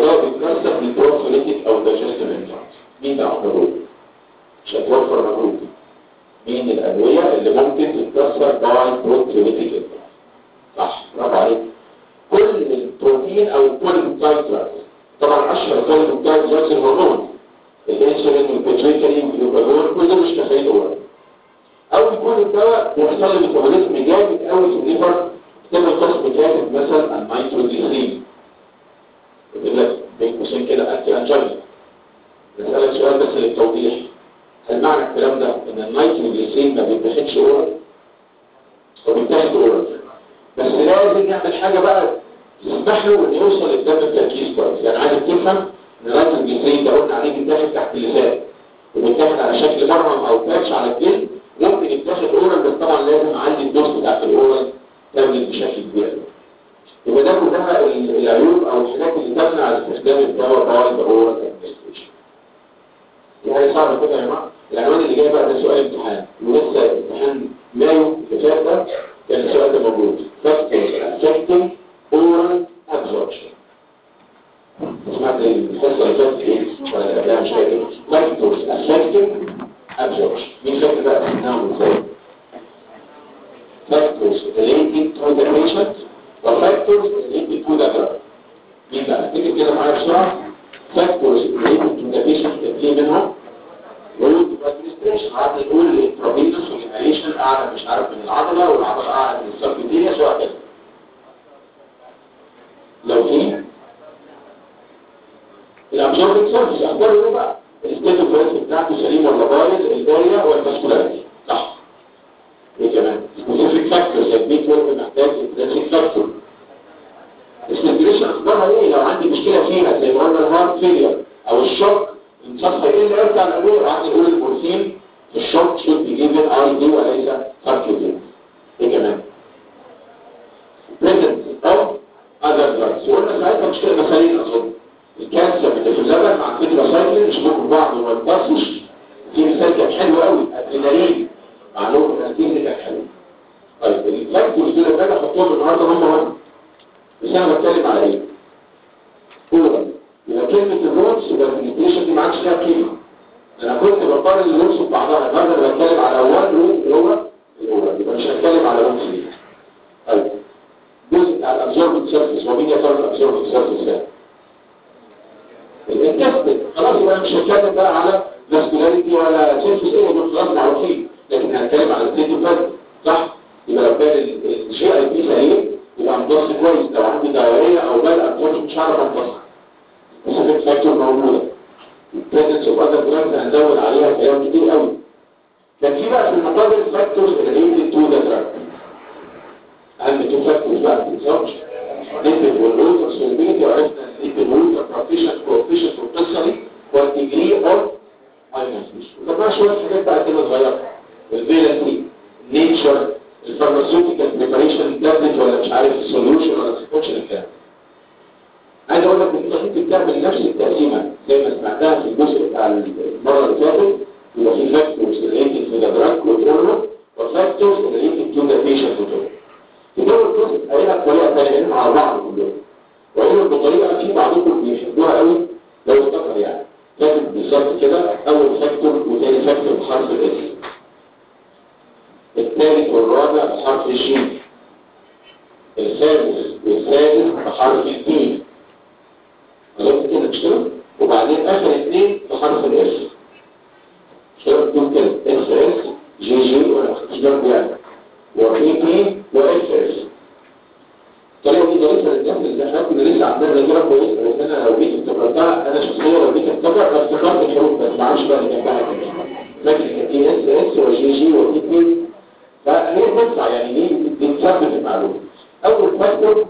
[SPEAKER 1] وده بيتنسب للبروفيليتيك او دايجستيف انزيمز مين ده عمره مش هتوفر مجهود مين الادويه اللي ممكن تتكسر باي بروفيليتيك انزيمز صح برافو عليك كل البروتين او كل الكاربوهيدرات طبعا اشهر كل الكاربوهيدرات الهرمون الانسولين والبيتريكري والجلوكاجون كل ده مش كفايه اورال او يكون الدواء بيحصل له ميتابوليزم جامد قوي في الليفر تعمل قسم جامد مثلا النيتروجليسرين يقول لك بين قوسين كده انتي انجلي نسالك سؤال بس للتوضيح هل معنى الكلام ده ان النيتروجليسرين ما بيتاخدش اورال هو بيتاخد اورال بس لازم يعمل حاجه بقى تسمح له انه يوصل للدم بتركيز كويس يعني عايز تفهم ان النيتروجليسرين ده قلنا عليه بيتاخد تحت اللسان وبيتاخد على شكل مرهم او باتش على الجلد ممكن يتاخد اورال بس طبعا لازم اعلي الدوز بتاعت الاورال تبلغ بشكل كبير يبقى ده كلها العيوب او الحاجات اللي تمنع استخدام الدواء باي اورال ادمنستريشن يعني صعب كده يا جماعه العنوان اللي جاي بقى ده سؤال امتحان ولسه امتحان مايو اللي فات ده كان السؤال ده موجود فاكتورز افكتنج اورال ابزوربشن سمعت الحصه اللي فاتت ايه ولا لا مش فاكر فاكتورز افكتنج absorption. مين فاكر بقى اسمهم ازاي؟ factors related to the patient و factors related to the drug. مين بقى؟ تيجي كده معايا بسرعة factors related to the patient كان في منهم route of administration قعدنا نقول الانترافينوس والانهاليشن اعلى مش عارف من العضلة والعضلة اعلى من السبكتيريا سواء كده. لو في الابزوربنج سيرفيس اخباره ايه بقى؟ الاستيتوفيرس بتاعته سليم ولا بايظ البارية والمسكولاريتي صح ايه كمان سبيسيفيك فاكتورز البيت ورك محتاج انترنسيك فاكتور السيركيليشن اخبارها ايه لو عندي مشكله فيها زي ما قلنا الهارت فيلير او الشوك الصفحه ايه اللي ارجع للامور عندي نقول المورفين في الشوك شود بي جيفن اي دي وليس ساركيوتين ايه كمان presence of other drugs وقلنا ساعتها مشكله مثالين اظن الكانسر اللي في اللبن مع الفيتراسايكلين يشبكوا بعض وما ينقصش في مثال كان حلو قوي ادرينالين معلومه النتيجه كانت حلوه طيب الفاكتورز دول اللي انا احطهم النهارده هم هم بس انا بتكلم على ايه؟ اورال يبقى كلمه الروتس والادمنستريشن دي ما عادش لها قيمه انا كنت بقارن الروتس ببعضها النهارده انا بتكلم على اول روت اللي هو الاورال يبقى مش هتكلم على روتس دي طيب الجزء بتاع الابزوربنت سيرفيس هو مين يا ترى الابزوربنت سيرفيس ده؟ الانتستين خلاص يبقى مش هتكلم بقى على فاسكولاريتي ولا سيرفيس ايه دول خلاص معروفين لكن هنتكلم على الستيتو فاز صح يبقى لو كان الشيء اي بي سليم يبقى امتص كويس لو عندي دوريه او بال امتص مش هعرف امتص سبيسيفيك فاكتور موجوده البريزنس اوف اذر دراجز هنزود عليها كلام كتير قوي كان في بقى في المقابل فاكتورز ريليتد تو ذا دراج اهم تو فاكتورز بقى ما تنساهمش نسبة والروت والسولبيليتي وعرفنا نسبة الروت والبروفيشن والبروفيشن والقصة دي والديجري اوف ايونيزيشن وطبعا شوية حاجات بقى كده صغيرة الفيلنسي نيتشر الفارماسيوتيكال بريباريشن تابلت ولا مش عارف السوليوشن ولا السكوتشن الكلام عايز اقول لك ان انت ممكن تعمل نفس التقسيمه زي ما سمعتها في الجزء بتاع المره اللي فاتت يبقى في فاكتورز ريليتد تو ذا دراج وتورنو وفاكتورز ريليتد تو ذا بيشنت وتورنو في دول الجزء قايلها بطريقه ثانيه على بعض كلهم وقايلها بطريقه في بعضكم بيحبوها قوي لو افتكر يعني كاتب بالظبط كده اول فاكتور وثاني فاكتور بحرف الاس الثالث والرابع بحرف الشين الخامس والسادس بحرف الدين غلطت كده مش كده وبعدين اخر اثنين بحرف الاس شباب دول كده اس اس جي جي ولا مش جنب يعني وبي بي واس اس الطريقه دي ظريفه للناس اللي احنا كنا لسه عندنا ذاكره كويسه بس انا لو جيت افتكرتها انا شخصيا لو جيت افتكر انا افتكرت الحروف بس ما اعرفش بقى اللي جنبها كده لكن كان في اس اس وجي جي وبي بي فهي تنفع يعني دي بتثبت المعلومه اول فاكتور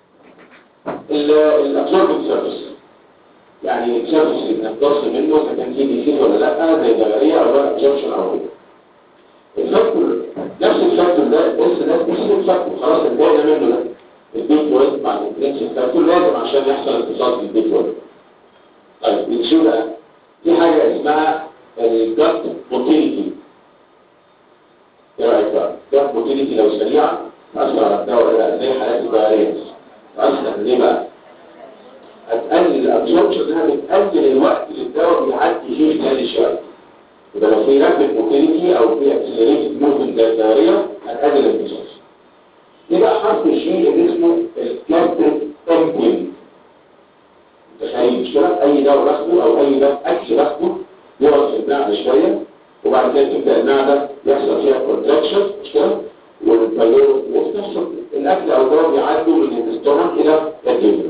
[SPEAKER 1] الابزوربنج سيرفيس يعني السيرفيس اللي بنمتص منه اذا كان فيه ديسيز ولا لا زي الدغريه او الابزوربشن او كده الفاكتور نفس الفاكتور ده بص ده نفس الفاكتور خلاص انتهينا منه ده البيت ويز مع الانترنسيك فاكتور لازم عشان يحصل اتصال في البيت ويز طيب بنشوف بقى في حاجه اسمها الجت موتيليتي ايه رايك بقى الجت موتيليتي لو سريعه تاثر على الدواء ده زي حالات الدواريه اصلا ليه بقى هتقلل الابسوربشن انها بتقلل الوقت اللي الدواء بيعدي فيه خلال الشويه يبقى لو في رابد موتيليتي او في اكسلريتد موفمنت الدوريه هتقلل الابسوربشن يبقى حرف الشيء اللي اسمه الكابتن امبين تخيل مش كده اي دواء باخده او اي دواء اكل باخده يقعد في المعده شويه وبعد كده تبدا المعده يحصل فيها كونتراكشن مش كده والبالور وفي نفس الاكل او الدواء بيعدوا من الاستومك الى الجبن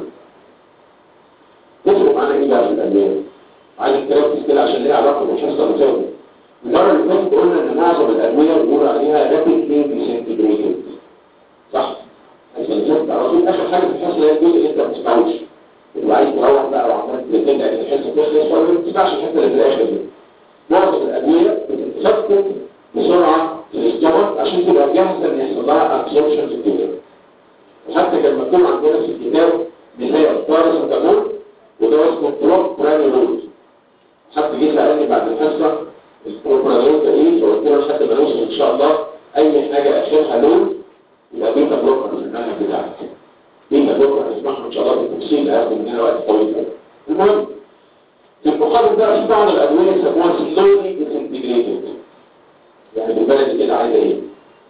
[SPEAKER 1] تفرق معانا ايه بقى في الادويه عايز تركز كده عشان ليها علاقه بالحصه اللي فاتت المره اللي فاتت قلنا ان معظم الادويه بنقول عليها رابيدلي ديسنتجريتد صح عشان اللي فاتت على طول اخر حاجه في الحصه هي الجزء اللي انت ما بتسمعوش تبقى عايز تروح بقى وعمال ترجع ان الحصه تخلص ولا ما تسمعش الحته اللي في الاخر دي معظم الادويه بتتفكك بسرعه في الاستومك عشان تبقى جاهزه ان يحصل لها ابسوربشن في الدنيا وحتى كان مكتوب عندنا في الكتاب مثال باراسيتامول وده اسمه بروبرانولول حد جه سالني بعد الحصه البروبرانولول ده ايه فقلت له لحد ما نوصل ان شاء الله اي حاجه اخرها لون يبقى بيتا بلوكر في المنهج بتاعك بيتا بلوكر هنسمعها ان شاء الله بالتفصيل هياخد مننا وقت طويل قوي المهم في المقابل ده في بعض الادويه يسموها سلولي ديسنتجريتد يعني بالبلد كده عايزه ايه؟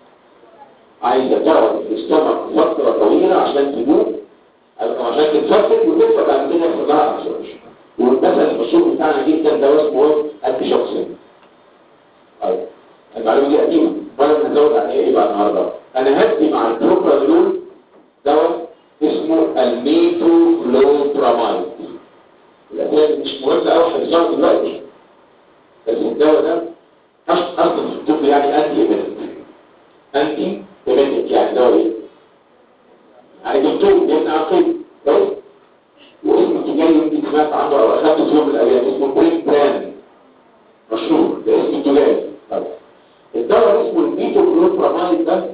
[SPEAKER 1] عايزه تقعد في الاستومك فتره طويله عشان تدوب عشان تتفتت وتدفع بعد كده يحصل لها ابسوربشن والمثل المشهور بتاعنا جدا ده اسمه ايه؟ التشوكسين طيب المعلومه دي قديمه ولا بنزود عليها ايه بقى النهارده؟ انا هدي مع البروبرانول دواء اسمه الميتوفلوبرامايد الأدوية مش مهمة أوي حفظها دلوقتي بس الدواء ده أصلا في الطب يعني أنتي إيميتك أنتي إيميتك يعني دواء إيه؟ يعني دكتور ابن عقيد كويس واسمه تجاري يمكن سمعت عنه أو أخدته في يوم من الأيام اسمه بريك بران مشهور ده اسمه تجاري الدواء اسمه الميتوكلوبرامايد ده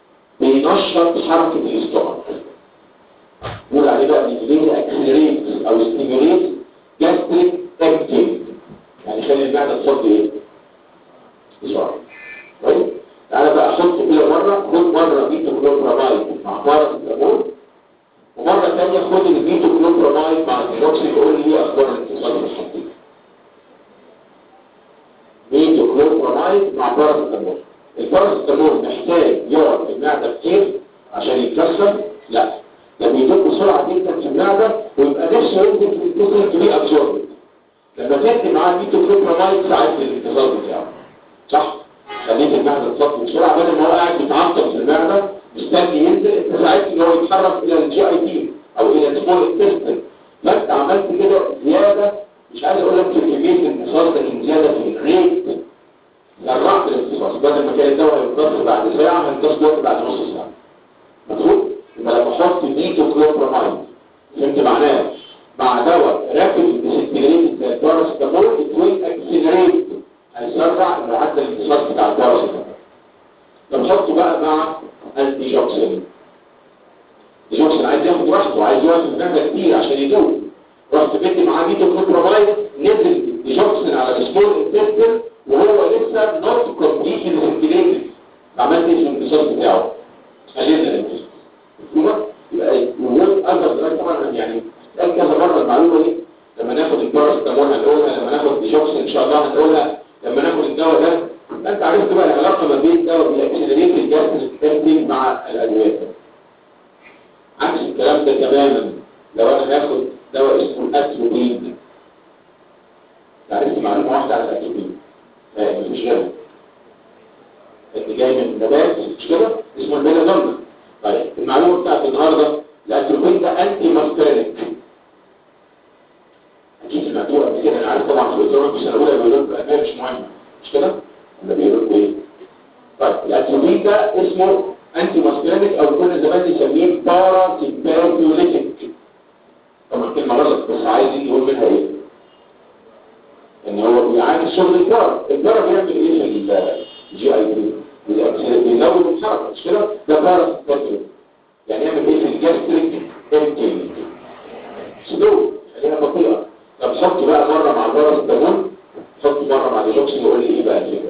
[SPEAKER 1] بينشط حركة الاستومك نقول عليه بقى بالانجليزي اكسلريت او ستيموليت جاستريك امتنج يعني خلي المعده تصد ايه بسرعه طيب تعالى بقى احط كده مره خد مره بيتوكلوبرامايد مع باراسيتامول ومره ثانيه خد البيتوكلوبرامايد مع الهيدروكسي يقول لي ايه اخبار الاتصال في الحديد بيتوكلوبرامايد مع باراسيتامول الباراسيتامول محتاج يقعد في المعده كتير عشان يتكسر لا لما يدوب بسرعه جدا في المعده ويبقى نفسه ينزل في الجسم تبي ابسورب لما تدي معاه ميتوكلوبرامايد ساعد في الانتصاب بتاعه صح خليت المعده تصفي بسرعه بدل ما هو قاعد بيتعطل في المعده مستني ينزل انت ساعدت ان هو يتحرك الى الجي اي تي او الى السمول انتستين ما انت عملت كده زياده مش عايز اقول لك في كميه الانتصاب لكن زياده في الريت سرعت الانتصاب بدل ما كان الدواء يمتص بعد ساعه هيمتص دلوقتي بعد نص ساعه مفهوم؟ يبقى لما احط ميتوكلوبرامايد فهمت معناه مع دواء رابيد ديسنتجريتد زي الباراسيتامول اتوين اكسلريت هيسرع معدل الانتصاب بتاع الباراسيتامول طب حطه بقى مع الديجوكسين الديجوكسين عايز ياخد راحته عايز يقعد في المعده كتير عشان يدوب رحت بدي معاه ميتوكلوبرامايد نزل ديجوكسين على السمول انتستين وهو لسه نوت كومبليتلي ديسنتجريتد عملت ايه في الانتصاب بتاعه؟ خلينا الانتصاب يبقى وجود اثر دلوقتي طبعا يعني قال كذا مره المعلومه دي لما ناخد الباراسيتامول هنقولها لما ناخد ديجوكس ان شاء الله هنقولها لما ناخد الدواء ده انت عرفت بقى العلاقه ما بين الدواء بالاكسلريت الجاستريك مع الادويه عكس الكلام ده تماما لو انا هاخد دواء اسمه اتروبين عرفت معلومه واحده على الاتروبين مش غيرها اللي جاي من نبات مش كده اسمه الميلانوما طيب المعلومه بتاعت النهارده الاتروبين ده انتي ماسترينيك اكيد سمعتوها قبل كده انا عارف طبعا في الدكتوراه في السنه الاولى بيقولوا لكم الادويه مش مهمه مش كده؟ ولا بيقولوا لكم ايه؟ طيب الاتروبين ده اسمه انتي ماسترينيك او كنا زمان نسميه بارا سيمباثيوليتيك طبعا كلمه غلط بس عايزين نقول منها ايه؟ ان هو بيعاني شغل الجرى الجرى بيعمل ايه في الجي اي بي؟ بيزود الحركه مش كده؟ ده باراسيمباثيوليتيك يعني يعمل ايه في الجاستريك امتنج سلو خلينا بطيئه طب حط بقى مره مع الباراسيتامول حط مره مع الجوكسين وقول لي ايه بقى الفكره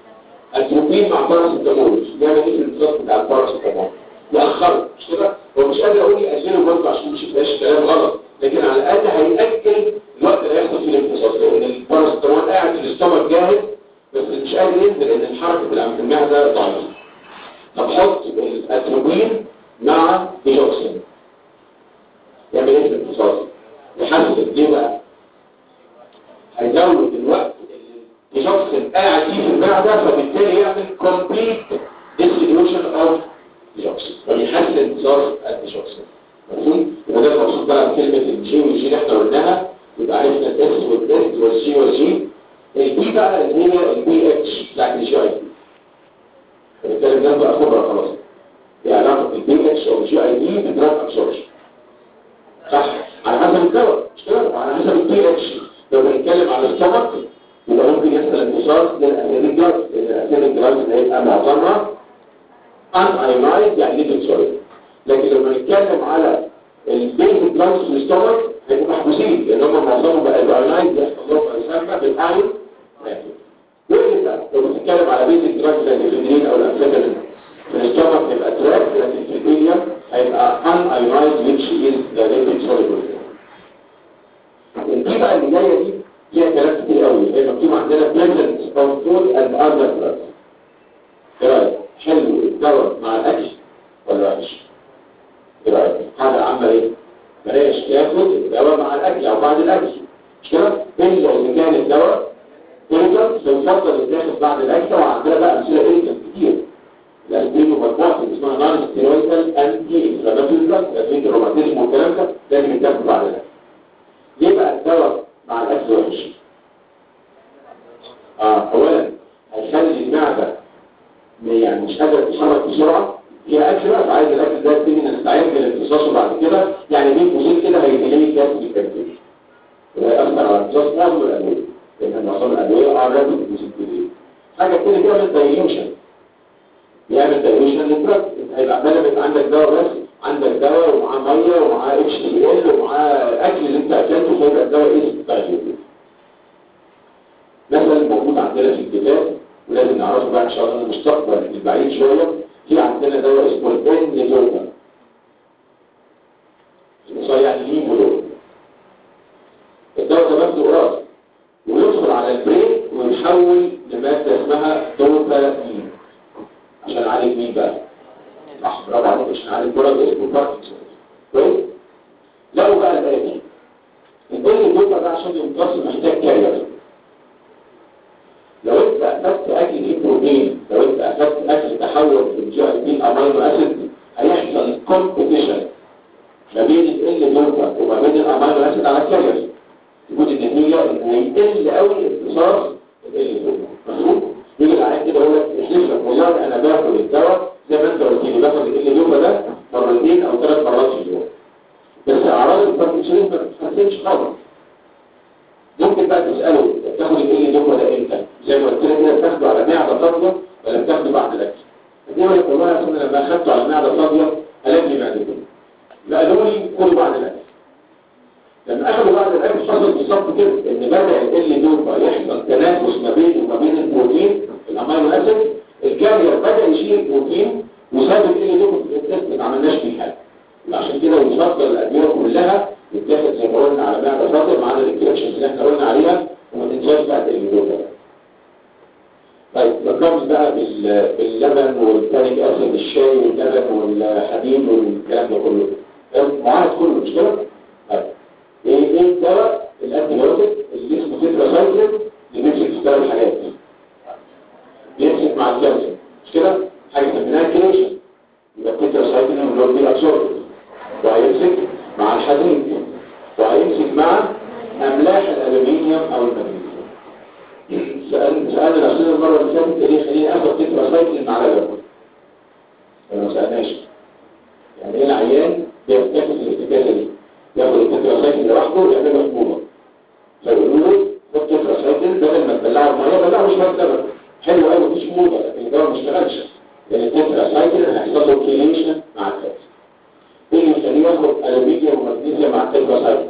[SPEAKER 1] التروبين مع باراسيتامول بيعمل ايه في الانتصاب بتاع الباراسيتامول يأخره مش كده هو مش مش قادر اقول يقلله برضه عشان مش يبقاش كلام غلط لكن على الاقل هيأجل الوقت اللي هيحصل فيه الامتصاص لان الباراستامول قاعد في الاستومك جاهز بس مش قادر ينزل لان الحركه في المعده ضعيفه طب حط الاتروبين مع ديجوكسين يعمل ايه في الامتصاص؟ يحسن ليه بقى؟ هيزود الوقت اللي الديجوكسين قاعد فيه في المعده فبالتالي يعمل كومبليت ديستريبيوشن اوف ديجوكسين ويحسن امتصاص الديجوكسين مفهوم؟ يبقى ده المقصود بقى بكلمه الجي والجي اللي احنا قلناها يبقى عرفنا الاس والاس والجي والجي البي بقى اللي هي البي اتش بتاعت الجي اي دي الكلام ده بقى خبره خلاص دي علاقه البي اتش او الجي اي دي بالدراج ابسوربشن صح على حسب الدواء مش كده وعلى حسب البي اتش لو بنتكلم على السمك يبقى ممكن يحصل انتصار للاسيديك دراج لان الاسيديك دراج هيبقى معظمها ان ايونايز يعني ليبيد سوليد لكن لو بنتكلم على البيزك دراجز في الاستومك هيبقوا محبوسين لان هم معظمهم بقى الايونايز يحصل لهم يسمى بالايون وايه بقى لو بنتكلم على بيزك دراجز زي الفيدرين او الانفيتامين في الاستومك هيبقى تراك لكن في البيليا هيبقى ان ايونايز which is the lipid soluble دي بقى اللي جايه دي فيها كلام كتير قوي هي مكتوب عندنا presence of food and other drugs ايه رايك حلو الدواء مع الاكل ولا وحش ايه رايك هذا عمل ايه بلاش تاخد الدواء مع الاكل او بعد الاكل مش كده الا اذا كان الدواء ايجنت يفضل يتاخد بعد الاكل وعندنا بقى امثله ايجنت كتير الاسبرين ومجموعه اسمها نون ستيرويدال انتي انفلاماتوري دراج الاسبرين الروماتيزم والكلام ده لازم يتاخد بعد الاكل ليه بقى الدواء مع الاكل وحش اه اولا هيخلي المعده يعني مش قادره تتحرك بسرعه فيها اكل بقى عايز الاكل ده يبتدي نستعد للامتصاص بعد كده يعني دي مزيد كده هيديلي جاز الكبد ويأثر على امتصاص معظم الادويه لان معظم الادويه اعراض المزيد حاجه كده بيعمل دايليوشن بيعمل دايليوشن للدراج هيبقى بدل يبقى عندك دواء بس عندك دواء ومعاه ميه ومعاه اتش سي ال ومعاه اكل اللي انت اكلته فيبقى الدواء ايه دايليوشن مثلا موجود عندنا في الكتاب ولازم نعرفه بقى ان شاء الله المستقبل البعيد شويه في عندنا دواء اسمه البن ليزوتا المصري يعني ليه مدور الدواء ده ماده قراص ويدخل على البرين ويتحول لماده اسمها دوبامين عشان اعالج مين بقى؟ صح برافو عليك عشان اعالج مرض اسمه باركنسون كويس؟ لقوا بقى الآتي البن ليزوتا ده عشان يمتص محتاج كارير لو انت اخدت اكل فيه بروتين لو انت اخدت اكل تحول في الجي اي بي امينو اسيد هيحصل كومبيتيشن ما بين ال دوبا وما بين الامينو اسيد على الكارير تقول النتيجه ان هيقل قوي امتصاص ال دوبا مفهوم يجي العيان كده يقول لك احلف لك والله انا باخد الدواء زي ما انت قلت لي باخد ال دوبا ده مرتين او ثلاث مرات في اليوم بس اعراض الباركنسونيزم ما بتتحسنش خالص ممكن بقى تسأله تاخد الايه دوبا ده امتى زي ما قلت لك كده بتاخده على معده فاضيه ولا بتاخده بعد الاكل دي ولا والله يا اخوانا لما اخدته على معده فاضيه قلب لي معدتي لا قالوا لي خده بعد الاكل لما اخده بعد الاكل حصل بالظبط كده ان بدا ال دوبا يحصل تنافس ما بينه وما بين البروتين الامينو اسيد الكارير بدا يشيل البروتين وساب ال دوبا في الانتست ما عملناش فيه حاجه عشان كده يفضل الادويه كلها يتاخد زي ما قلنا على معده فاضيه مع الانفكشنز اللي احنا قلنا عليها وما تنساش بقى الجلوكوز طيب نكمل بقى بال- باللبن والتانيك اسيد الشاي واللبن والحديد والكلام ده كله معاهد كله مش كده؟ طيب ايه ايه الدواء الانتي بايوتيك اللي اسمه تتراسايكلين اللي بيمسك في ثلاث حاجات بيمسك مع الكالسيوم مش كده؟ حاجه سميناها كريشن يبقى التتراسايكلين اللي هو بيأبسورب وهيمسك مع الحديد وهيمسك مع املاح الالومنيوم او المغنيسيوم سأل سألنا نفسنا المرة اللي فاتت ليه خليني اخد تتراسايكلين مع لبن ما سألناش يعني ايه العيان بياخد الافتكاسة دي ياخد التتراسايكلين لوحده ويعمل له حموضة فيقولوا له خد تتراسايكلين بدل ما تبلعه المية بلعه شوية لبن حلو قوي مفيش حموضة لكن الدواء ما اشتغلش لان التتراسايكلين هيحصل له كيليشن مع الكالسيوم ايه اللي يخليه ياخد الومنيوم ومغنيسيوم مع التتراسايكلين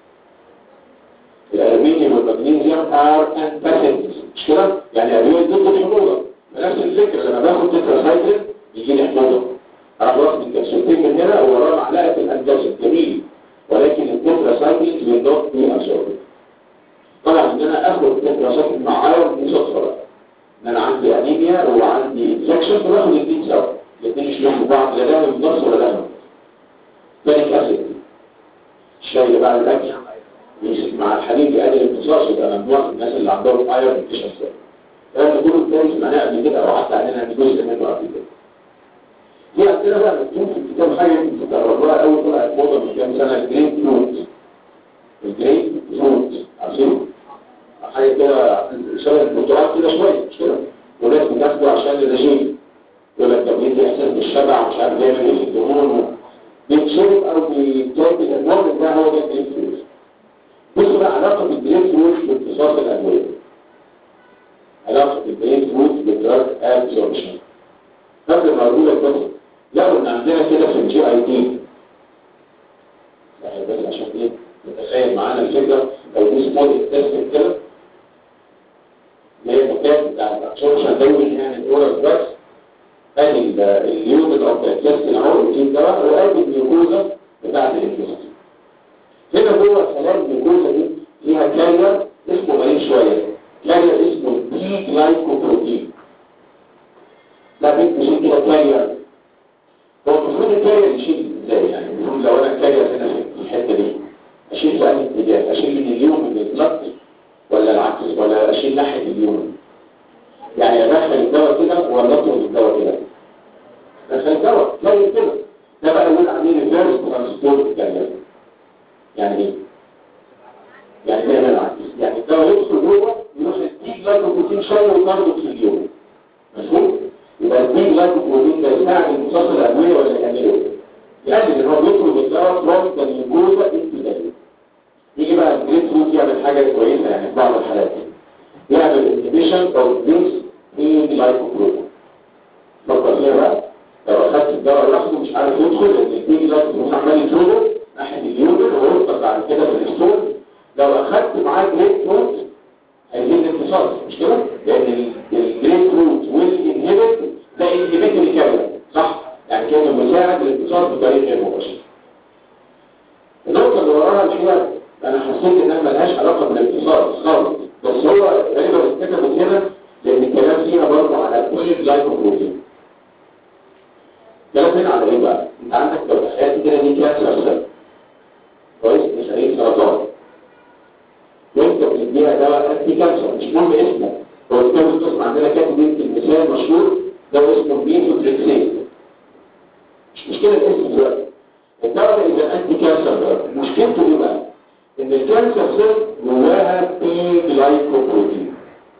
[SPEAKER 1] الالومنيوم والمغنيسيوم ار انتاسيدز مش كده يعني ادويه ضد الحموضه نفس الفكره لما باخد تتراسايكلين يجي لي حموضه راح واخد الكبسولتين من هنا ووراه معلقه الانتاجين جميل ولكن التتراسايكلين will not be absorbed طبعا ان انا اخد تتراسايكلين مع ايرون دي صدفه بقى ان انا عندي انيميا وعندي انفكشن فباخد الاثنين سوا الاثنين مش بياخدوا بعض لا دم بنص ولا دم فانيك اسيد الشاي اللي بعد الاكل يمسك مع الحليب يقلل الامتصاص يبقى ممنوع في الناس اللي عندهم ايرون ديفيشنسي الكلام ده كله كويس معناه قبل كده او حتى علينا ان جزء منه قبل كده في عندنا بقى مكتوب في الكتاب حاجه انتوا تقربوها اول طلعت موضه من كام سنه الجرين فروت الجرين فروت عارفين حاجه كده شبه البرتقال كده شويه مش كده وناس بتاخده عشان الرجيم يقول لك ده بيدي احساس بالشبع ومش عارف بيعمل ايه في الدهون بيتشرب او بيتجاب الهرمون ده هو ده الجرين فروت بصوا بقى علاقه الجرين فروت بامتصاص الادويه علاقه الجرين فروت بالدراج ابزوربشن قبل ما اقول لك بس لو ان عندنا كده في الجي اي تي بس عشان ايه نتخيل معانا الفكره لو دي سمول انتستين كده اللي هي المكان بتاع الابسوربشن دايما يعني الاورال بس ادي اليونت اوف الانتستين اهو الجين ده وادي النيوكوزا بتاعت الانتستين هنا جوه خلايا النيوكوزا دي فيها كارير اسمه غريب شويه كارير اسمه دي جلايكوبروتين ده بيت مش كده كارير هو المفروض الكارير يشيل ازاي يعني المفروض لو انا كارير هنا في الحته دي اشيل في انهي اتجاه اشيل من اليوم من البلط ولا العكس ولا اشيل ناحيه اليوم يعني ادخل الدواء كده ولا اطلب الدواء كده ادخل الدواء كارير كده ده بقى يقول عليه ريفيرس ترانسبورت كارير يعني ايه؟ يعني ده العكس يعني الدواء يدخل جوه يروح يديك لايكوبروتين شويه وياخده في اليوم مفهوم؟ يبقى الدين لايكوبروتين ده يساعد امتصاص الادويه ولا يعمله يعني ان هو بيطلب الدواء فروم ذا جلوكوزا انتو ذا يجي بقى الجريد فروت يعمل حاجه كويسه يعني في بعض الحالات يعمل انهبيشن اوف ذيس دين لايكوبروتين فكر فيها بقى لو اخدت الدواء لوحده مش عارف يدخل لان الدين لايكوبروتين عمال يطلبه ناحيه اليومن ويوصل بعد كده في الاسطول لو اخدت معاه جريد فروت هيزيد الامتصاص مش كده؟ لان الجريد فروت والانهبت ده انهبيتوري كامل صح؟ يعني كان مساعد للانتصار بطريقه غير مباشره. النقطه اللي وراها الحقيقه انا حسيت انها ملهاش علاقه بالانتصار خالص بس هو غالبا اتكتبت هنا لان الكلام فيها برضه على كل الجلايكوبروتين. الكلام هنا على ايه بقى؟ انت عندك لو تخيلت كده دي كانسر سيل كويس مش هي سرطان وانت بتديها دواء انتي كانسر مش مهم اسمه هو الكتاب القسم عندنا كاتب يمكن مثال مشهور ده اسمه ميثوتريكسين مش مشكلة الاسم دلوقتي الدواء ده إذا أنتي كانسر ده مشكلته إيه بقى؟ إن الكانسر سيل جواها بي جلايكوبروتين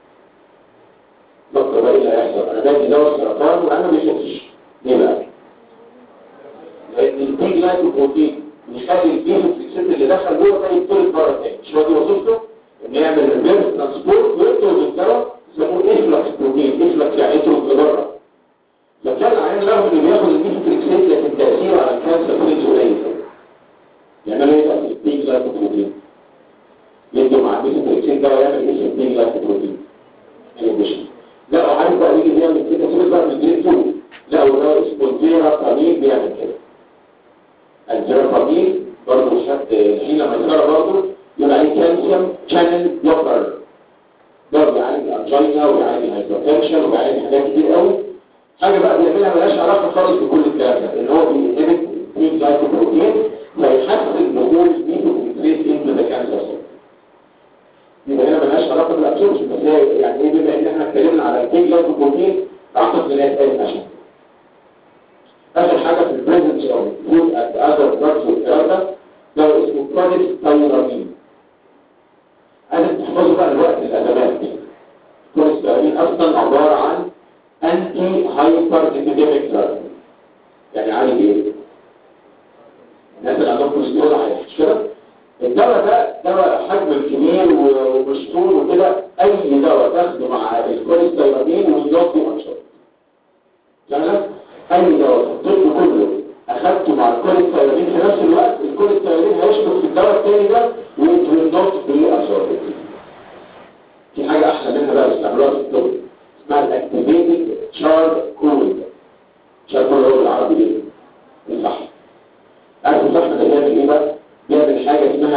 [SPEAKER 1] فكر بقى إيه اللي هيحصل أنا بدي دواء سرطان وأنا ما بيشوفش ليه بقى؟ لأن البي جلايكوبروتين بيخلي الميثوتريكسين اللي دخل جوه ده يطلق بره تاني مش هو دي وظيفته؟ إن يعمل ريفيرس ترانسبورت ويطلق الدواء يسموه إفلكس بروتين إفلكس يعني يطلق لبره فكان عين رغم انه بياخد الميثوتريكسين لكن تأثيره على الكانسر فيز قليل يعملوا ايه بقى في البيج لايكوبروتين يدوا مع الميثوتريكسين ده يعمل ايه في البيج لايكوبروتين انيبيشن لا لو عارف بقى يجي يعمل كده سيبك بقى من الجرين فود لا وده اسمه الفيرابامين بيعمل كده الفيرابامين برضه شد الحين لما يتكرر برضه يبقى عليه كالسيوم شانل بلوكر ده بيعالج الانجينا وبيعالج الهايبرتنشن وبيعالج حاجات كتير قوي حاجة بقى بيعملها ملهاش علاقة خالص بكل الكلام ده ان هو بينهبت مين جلايكوبروتين فيحسن دخول الميثوتريكسيت انتو ذا كانسر سيل يبقى هنا ملهاش علاقة بالابسوربشن بس هي يعني ايه بما ان احنا اتكلمنا على البيج جلايكوبروتين اعتقد ان هي اتقالت عشان اخر حاجة في البريزنس اوف فود اند اذر دراجز والكلام ده ده اسمه كرونيك تايرامين عايزك تحفظوا بقى الوقت الازمات كرونيك تايرامين اصلا عبارة عن انتي هايبر epidemic drug يعني عالج ايه الناس اللي عندهم كوليسترول عالي مش كده الدواء ده دواء حجم كبير ومشطول وكده اي دواء تاخده مع الكوليسترول ويضاد انشط يعني اي دواء في الطب كله اخدته مع الكوليسترول في نفس الوقت الكوليسترول هيشبك في الدواء الثاني ده ويضاد بيه في حاجه احسن منها بقى استعملوها في الطب اسمها الاكتيفيتد شارب كول شارب كول هو بالعربي ايه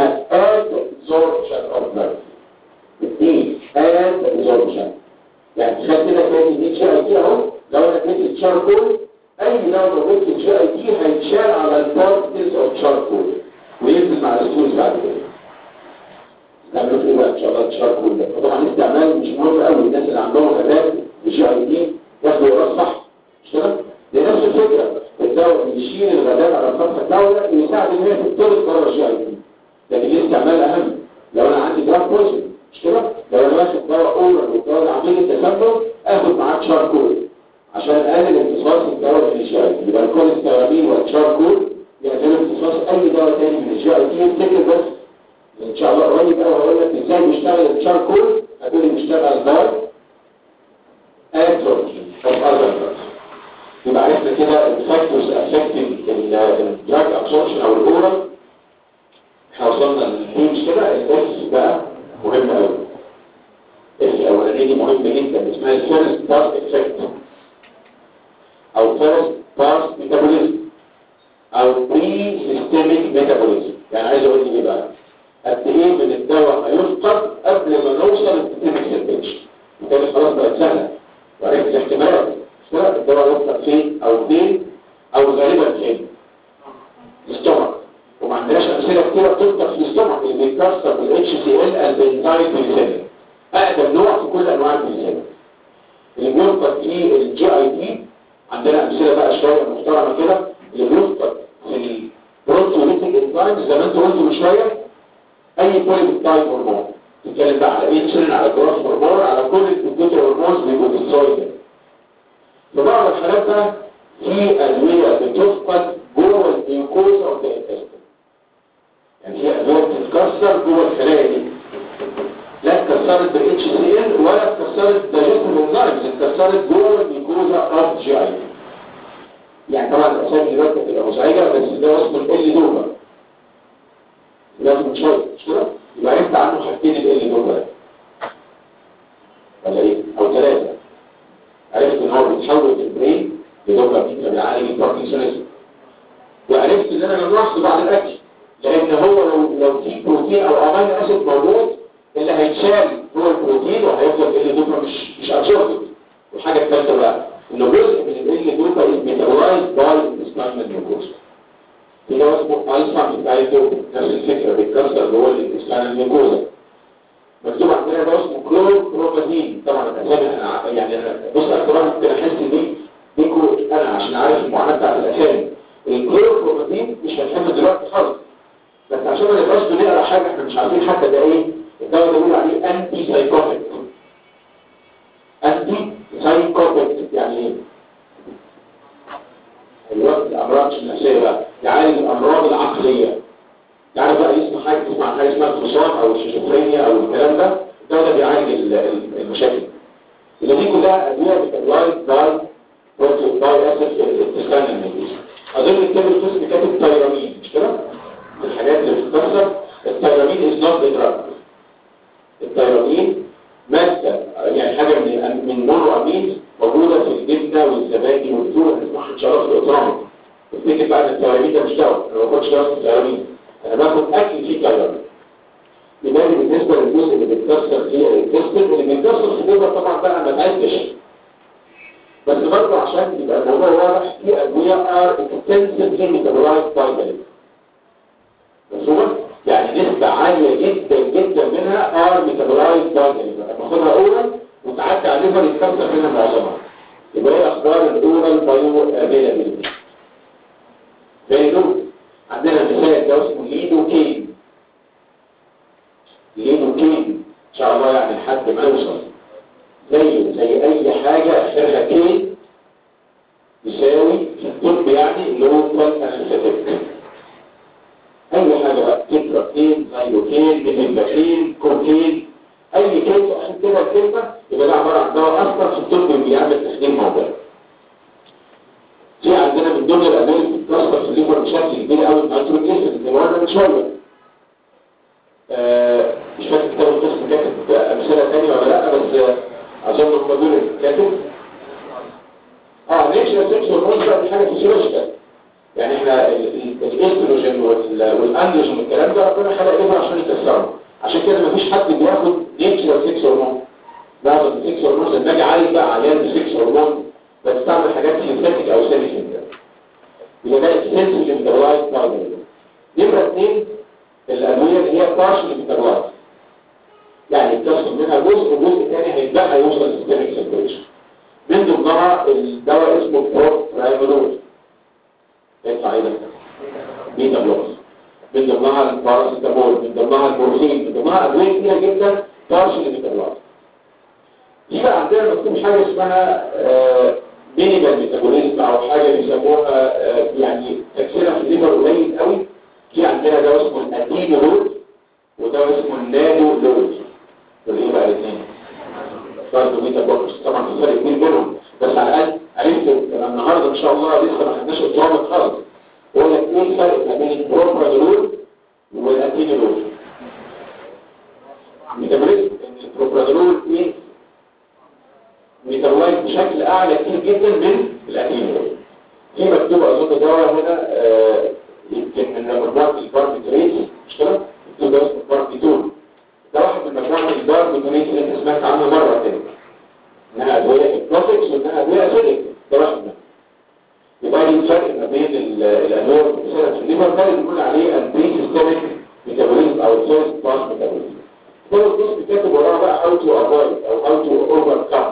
[SPEAKER 1] اسمها adsorption of blood دي adsorption يعني تخيل كده تاني دي جي اي تي اهو لو انا اديت الشاركول اي لو موجود الجي اي تي هيتشال على البارتكلز اوف شاركول وينزل مع الستولز بعد كده نعمله في بقى ان شاء الله الشاركول ده طبعا الاستعمال مش مهم قوي الناس اللي عندهم غازات الجي اي تي ياخدوا وراث صح مش كده؟ دي نفس الفكره الدواء يشيل الغازات على سطح الدوله يساعد ان هي تطرد بره الجي اي تي لكن الاستعمال اهم لو انا عندي دراج بويزن مش كده؟ لو انا واخد دواء اورال والدواء ده عامل لي تسمم اخد معاه تشاركول عشان اقلل امتصاص الدواء من الجي اي تي يبقى الكوليسترول والتشاركول يقللوا امتصاص اي دواء تاني من الجي اي تي افتكر بس ان شاء الله قريب قوي هقول لك ازاي بيشتغل التشاركول هتقول لي بيشتغل باي اتروفي او اذر يبقى عرفنا كده الفاكتورز افكتنج الدراج ابسوربشن او الاورال احنا وصلنا للهيمز كده الاس بقى مهم قوي الاولانيه دي مهمه جدا اسمها الفيرست باس افكت او فيرست باس ميتابوليزم او بري سيستميك ميتابوليزم يعني عايز اقول ايه بقى قد ايه من الدواء هيفقد قبل ما نوصل للسيستميك سيرفيش وكانت خلاص بقت سهله وعرفت الاحتمالات سواء الدواء يفقد فين او فين او غالبا فين الاستومك وما عندناش امثله كتيره بتفقد في الاستومك اللي بيتكسر بالاتش سي ال البنزايد بنسلين اقدم نوع في كل انواع البنسلين اللي بيفقد في الجي اي تي عندنا امثله بقى شويه محترمه كده اللي بيفقد في البروتوليتيك انزايم زي ما انت قلت من شويه اي بوليبيبتايد هرمون نتكلم بقى على انسولين على جروث هرمون على كل البيبتيك هرمونز بيبقوا ديسترويد في بعض الحالات بقى في ادويه بتفقد جوه الجلوكوز او الانتستين يعني في ادويه بتتكسر جوه الخلايا دي لا اتكسرت بالاتش سي ال ولا اتكسرت دايجستيف انزيمز اتكسرت جوه الجلوكوزا اوف جي اي يعني طبعا الاسامي دلوقتي بتبقى مزعجه بس ده اسمه ال دوبا لازم شويه مش كده يبقى عرفت عنه حاجتين ال دوبا ده ولا ايه او ثلاثه عرفت ان هو بيتحول في البرين لدوبامين فبيعالج الباركنسونيزم وعرفت ان انا ممنوع بعد الاكل لان هو لو لو في بروتين او امينو اسيد موجود اللي هيتشال هو البروتين وهيفضل ال دوبا مش مش ابسوربد والحاجه الثالثه بقى انه جزء من ال دوبا از ميتابولايز باي الانتستينال جلوكوز في دواء اسمه الفا ميتايدو نفس الفكره بيتكسر جوه الانتستينال جلوكوز مكتوب عندنا دواء اسمه كلوروبرومازين طبعا الاسامي انا يعني أنا بص اكتر واحد ممكن احس بيه بيكو انا عشان عارف المعاناه بتاعت الاسامي الكلوروبرومازين مش هنحب دلوقتي خالص بس عشان ما نبقاش بنقرا حاجه احنا مش عارفين حتى ده ايه الدواء ده بيقول عليه انتي سايكوتيك انتي سايكوتيك يعني ايه الوقت الامراض النفسيه بقى يعالج الامراض العقليه يعني بقى يسمع حاجه تسمع حاجه اسمها الفصام او الشيزوفرينيا او الكلام ده الدواء ده بيعالج ال- ال- المشاكل اللي دي كلها ادويه بتتلايز باي بروتين باي اسيد التسخين الميديس اظن الكتاب القسم كاتب تايرامين مش كده من الحاجات اللي بتتكسر التايرامين از نوت دراج التايرامين مادة يعني حاجة من من مونو امين موجودة في الجبنة والزبادي والفول هنسمعها ان شاء الله في الاطعام تفتكر بقى ان التايرامين ده مش دواء انا ما باخدش دواء التايرامين انا باخد اكل فيه تايرامين لذلك بالنسبة للجزء اللي بيتكسر فيه الانتستين اللي بيتكسر في الجبنة طبعا بقى ما تعدش بس برضه عشان يبقى الموضوع واضح في ادوية are extensively metabolized by the liver مفهومة؟ يعني نسبة عالية جدا جدا منها ار ميتابولايز باي الليفر باخدها اورال وتعدي على الليفر يتكسر منها معظمها يبقى ايه اخبار الاورال بايو افيلابيلتي فينو عندنا مثال ده اسمه ليدوكين ليدوكين ان شاء الله يعني لحد ما يوصل زيه زي اي حاجة اخرها كين يساوي في الطب يعني لوكال انستيك اي حاجة بقى تتركين زيلوكين بنباكين كوكين اي كلمة عشان كده الكلمة يبقى ده عبارة عن دواء اصلا في الطب بيعمل تخدير موضعي في عندنا من ضمن الادوية اللي بتتكسر في الليفر بشكل كبير قوي النيتروجين اللي قلنا من شوية آه مش فاكر كتاب القسم كاتب امثلة تانية ولا لا بس آه، اظن هم دول اللي كاتب اه نيتشر سيكس هرمونز بقى دي حاجة فيسيولوجيكال يعني احنا ال- ال- الاستروجين والاندروجين والكلام ده ربنا خلق ليه عشان يكسره عشان كده مفيش حد بياخد نيتشر 6 هرمون بعض السكس هرمون لما اجي عايز بقى عيان بسكس هرمون بستعمل حاجات سينثيتيك او سيمي سينثيتيك يبقى ده اسينشال ميتابولايز باودر نمره اثنين الادويه اللي هي بارشل ميتابولايز يعني بتاخد منها جزء وجزء ثاني هيتبقى يوصل للسيستميك سيركيوليشن من ضمنها الدواء اسمه بروبرانولول يطلع ايه ده؟ بيتا بلوكس من ضمنها الباراسيتامول من ضمنها المورفين من ضمنها ادويه كتيره جدا بارشل ميتابولايز دي بقى عندنا مكتوب حاجه اسمها مينيمال ميتابوليزم او حاجه بيسموها آه، يعني تكسيرها في الليفر قليل قوي في عندنا دواء اسمه الادينو لود ودواء اسمه النادو لود دول ايه بقى الاثنين برضه ميتا بوكس طبعا في فرق كبير بينهم بس على الاقل عرفت أنا النهارده ان شاء الله لسه ما خدناش الدرامات خالص بقول لك ايه الفرق ما بين البروبرانولول والادينولول ميتابوليزم ان البروبرانولول ايه ميتابولايز بشكل اعلى كتير جدا من الادينولول في مكتوب اظن دواء هنا آه، يمكن من مجموعه الباربيتريت مش كده؟ مكتوب ده اسمه باربيتول ده واحد من مجموعه الباربيتريت اللي انت سمعت عنها مره كده انها ادويه هيبنوتكس وانها ادويه اسيدك ده واحد منهم يبقى دي الفرق ما بين ال- الادويه اللي بتساعد في الليفر ده اللي بنقول عليه البري سيستميك ميتابوليزم او الفيرست باس ميتابوليزم ده الجزء بتكتب وراه بقى هاو تو افويد او هاو تو اوفر كم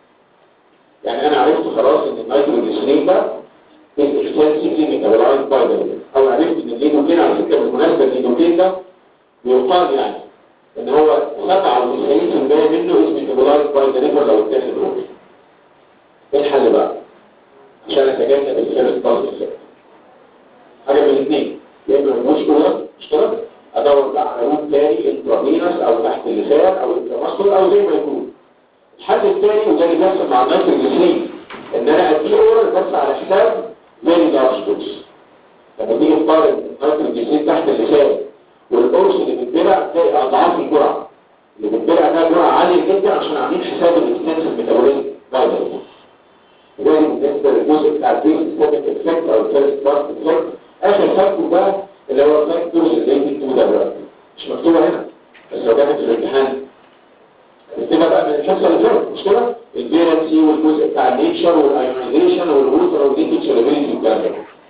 [SPEAKER 1] يعني انا عرفت خلاص ان النيتروجليسرين ده اكستنسيفلي ميتابولايز باي ذا او عرفت ان الليدوكين على فكره بالمناسبه الليدوكين ده بيقال يعني ان هو 97% منه اسمه ميتابولايز باي ذا ليفر لو اتاخد روحي ايه الحل بقى؟ عشان اتجنب الفيرست باس افكت حاجه من الاثنين يا اما ملوش كده مش كده ادور بقى على روت تاني انترافينوس او تحت اللسان او انترماسكول او زي ما يكون الحل الثاني وده اللي بيحصل مع النيتروجليسرين ان انا اديه اورال بس على حساب فيري لارج دوز لما تيجي تقارن النيتروجليسرين تحت اللسان والقرص اللي بيتبلع تلاقي اضعاف الجرعه اللي بيتبلع ده جرعه عاليه جدا عشان عاملين حساب الاكستنسيف ميتابوليزم فايروس وده بالنسبه للجزء بتاع البيس سيستمك افكت او الفيرست بارت افكت اخر فاكتور بقى اللي هو فاكتورز اللي انت تو ده مش مكتوبه هنا بس لو كانت في الامتحان نكتبها بقى من الحصه اللي فاتت مش كده الفيرنسي والجزء بتاع النيتشر والايونيزيشن والووتر والديتشرابيلتي والكلام ده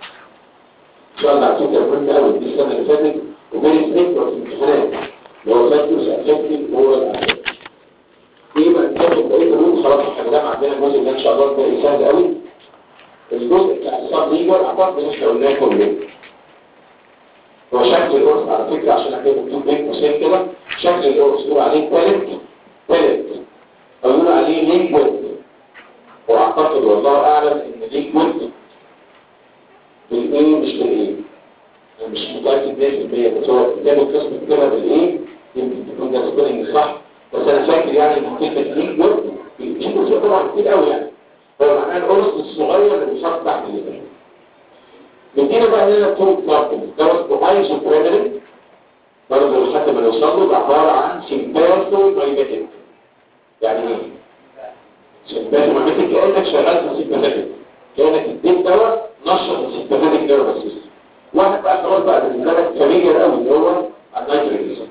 [SPEAKER 1] ان شاء الله على فكره مهم قوي دي السنه اللي فاتت وفيري ستريكت في الامتحانات اللي هو فاكتورز افكتنج هو ايه بقى نكتب بقيه الروت خلاص احنا ده عندنا الجزء ده ان شاء الله ده سهل قوي الجزء بتاع الصاب ليجر اعتقد ان احنا قلناه كله هو شكل القرص على فكره عشان احنا مكتوب بين قوسين كده شكل القرص يقول عليه بالت بالت او يقول عليه ليكويد واعتقد والله اعلم ان ليكويد بالايه مش بالايه انا مش متاكد 100% بس هو كتاب القسم كتابها بالايه يمكن تكون ده سبيلنج صح بس انا فاكر يعني ان كلمه ليكويد ليكويد طبعا كتير قوي يعني هو معناه القرص الصغير اللي بيتحط تحت الليفر مدينا بقى هنا طرق ضغط ده اسمه ايزوبريمرين برضه لحد ما نوصل له ده عباره عن سيمباثو مايميتيك يعني ايه؟ سيمباثو مايميتيك كانك شغال في السيمباثيك كانك اديت دواء نشط السيمباثيك نيرفس سيستم واحد بقى خلاص بقى بالنسبه لك فاميليار قوي اللي هو النيتروجليسين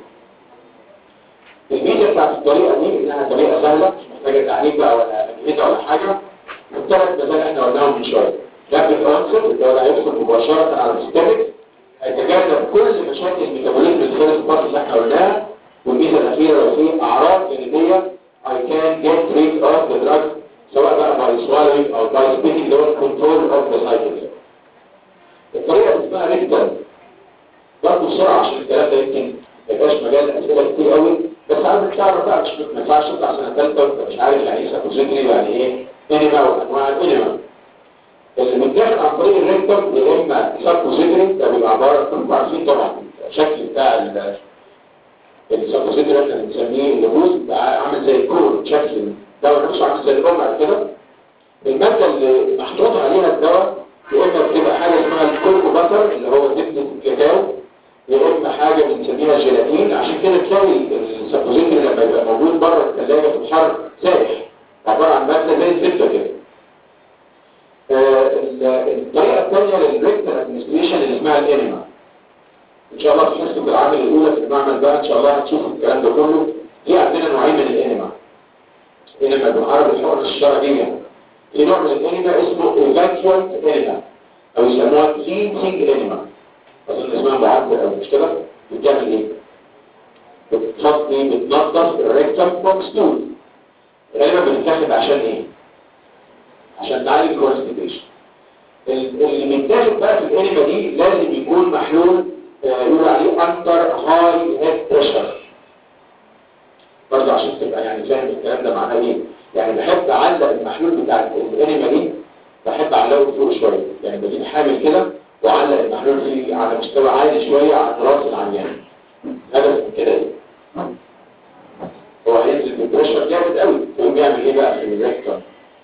[SPEAKER 1] الميزه بتاعت الطريقه دي انها طريقه سهله مش محتاجه تعليق بقى ولا اجهزه ولا حاجه الثلاث مثال احنا قلناهم من شويه رابid onset الدواء ده هيدخل مباشره على السيستمك هيتجنب كل مشاكل الميتابوليزم الفيرست بارت اللي احنا قلناها والميزه الاخيره لو في اعراض جانبيه I can get rid of the drug سواء بقى by swallowing او by spitting اللي هو الكنترول of the cycle الطريقه اللي اسمها ريكتال برضه بسرعه عشان الكلام ده يمكن ما يبقاش مجال اسئله كتير قوي بس عايزك تعرف بقى مش ما ينفعش تطلع سنه ثالثه وانت مش عارف يعني ايه ساكوزيتري يعني ايه انيما وانواع الانيما اللي بيتاخد عن طريق الريكتوم يا اما ساكوزيتري ده بيبقى عباره كلكم عارفين طبعا الشكل بتاع ال- الساكوزيتري احنا بنسميه النبوذ بقى عامل زي الكور شكل الدواء نفسه عامل زي الرمع كده الماده اللي محطوط عليها الدواء يا اما بتبقى حاجه اسمها الكوركو باتر اللي هو زبده الكاكاو يا اما حاجه بنسميها جيلاتين عشان كده تلاقي الساكوزيتري لما يبقى موجود بره الثلاجه في الحر سايح عباره عن ماده زي الزبده كده آه، ال- الطريقة الثانية للريكتر ادمنستريشن اللي اسمها الانما ان شاء الله في حصه العمل الاولى في المعمل بقى ان شاء الله هتشوفوا الكلام ده كله في عندنا نوعين من الانما انما بالعربي الحقن الشرعيه في نوع من الانما اسمه evacuant انما او يسموها cleansing انما اظن اسمها معبر او مش كده بتعمل ايه بتفضي بتنظف الريكتم فروم ستول غالبا بتتاخد عشان ايه عشان تعالج الكونستيبيشن اللي بيتاخد بقى في الانما دي لازم يكون محلول آه، يقول عليه اندر هاي هيد بريشر برضه عشان تبقى يعني فاهم الكلام ده معناه ايه يعني بحب اعلق المحلول بتاع الانما دي بحب اعلقه فوق شويه يعني بجيب حامل كده واعلق المحلول فيه على مستوى عالي شويه عن راس العيان هدف من كده ايه هو هينزل بالبريشر جامد قوي يقوم يعمل ايه بقى في الريكتر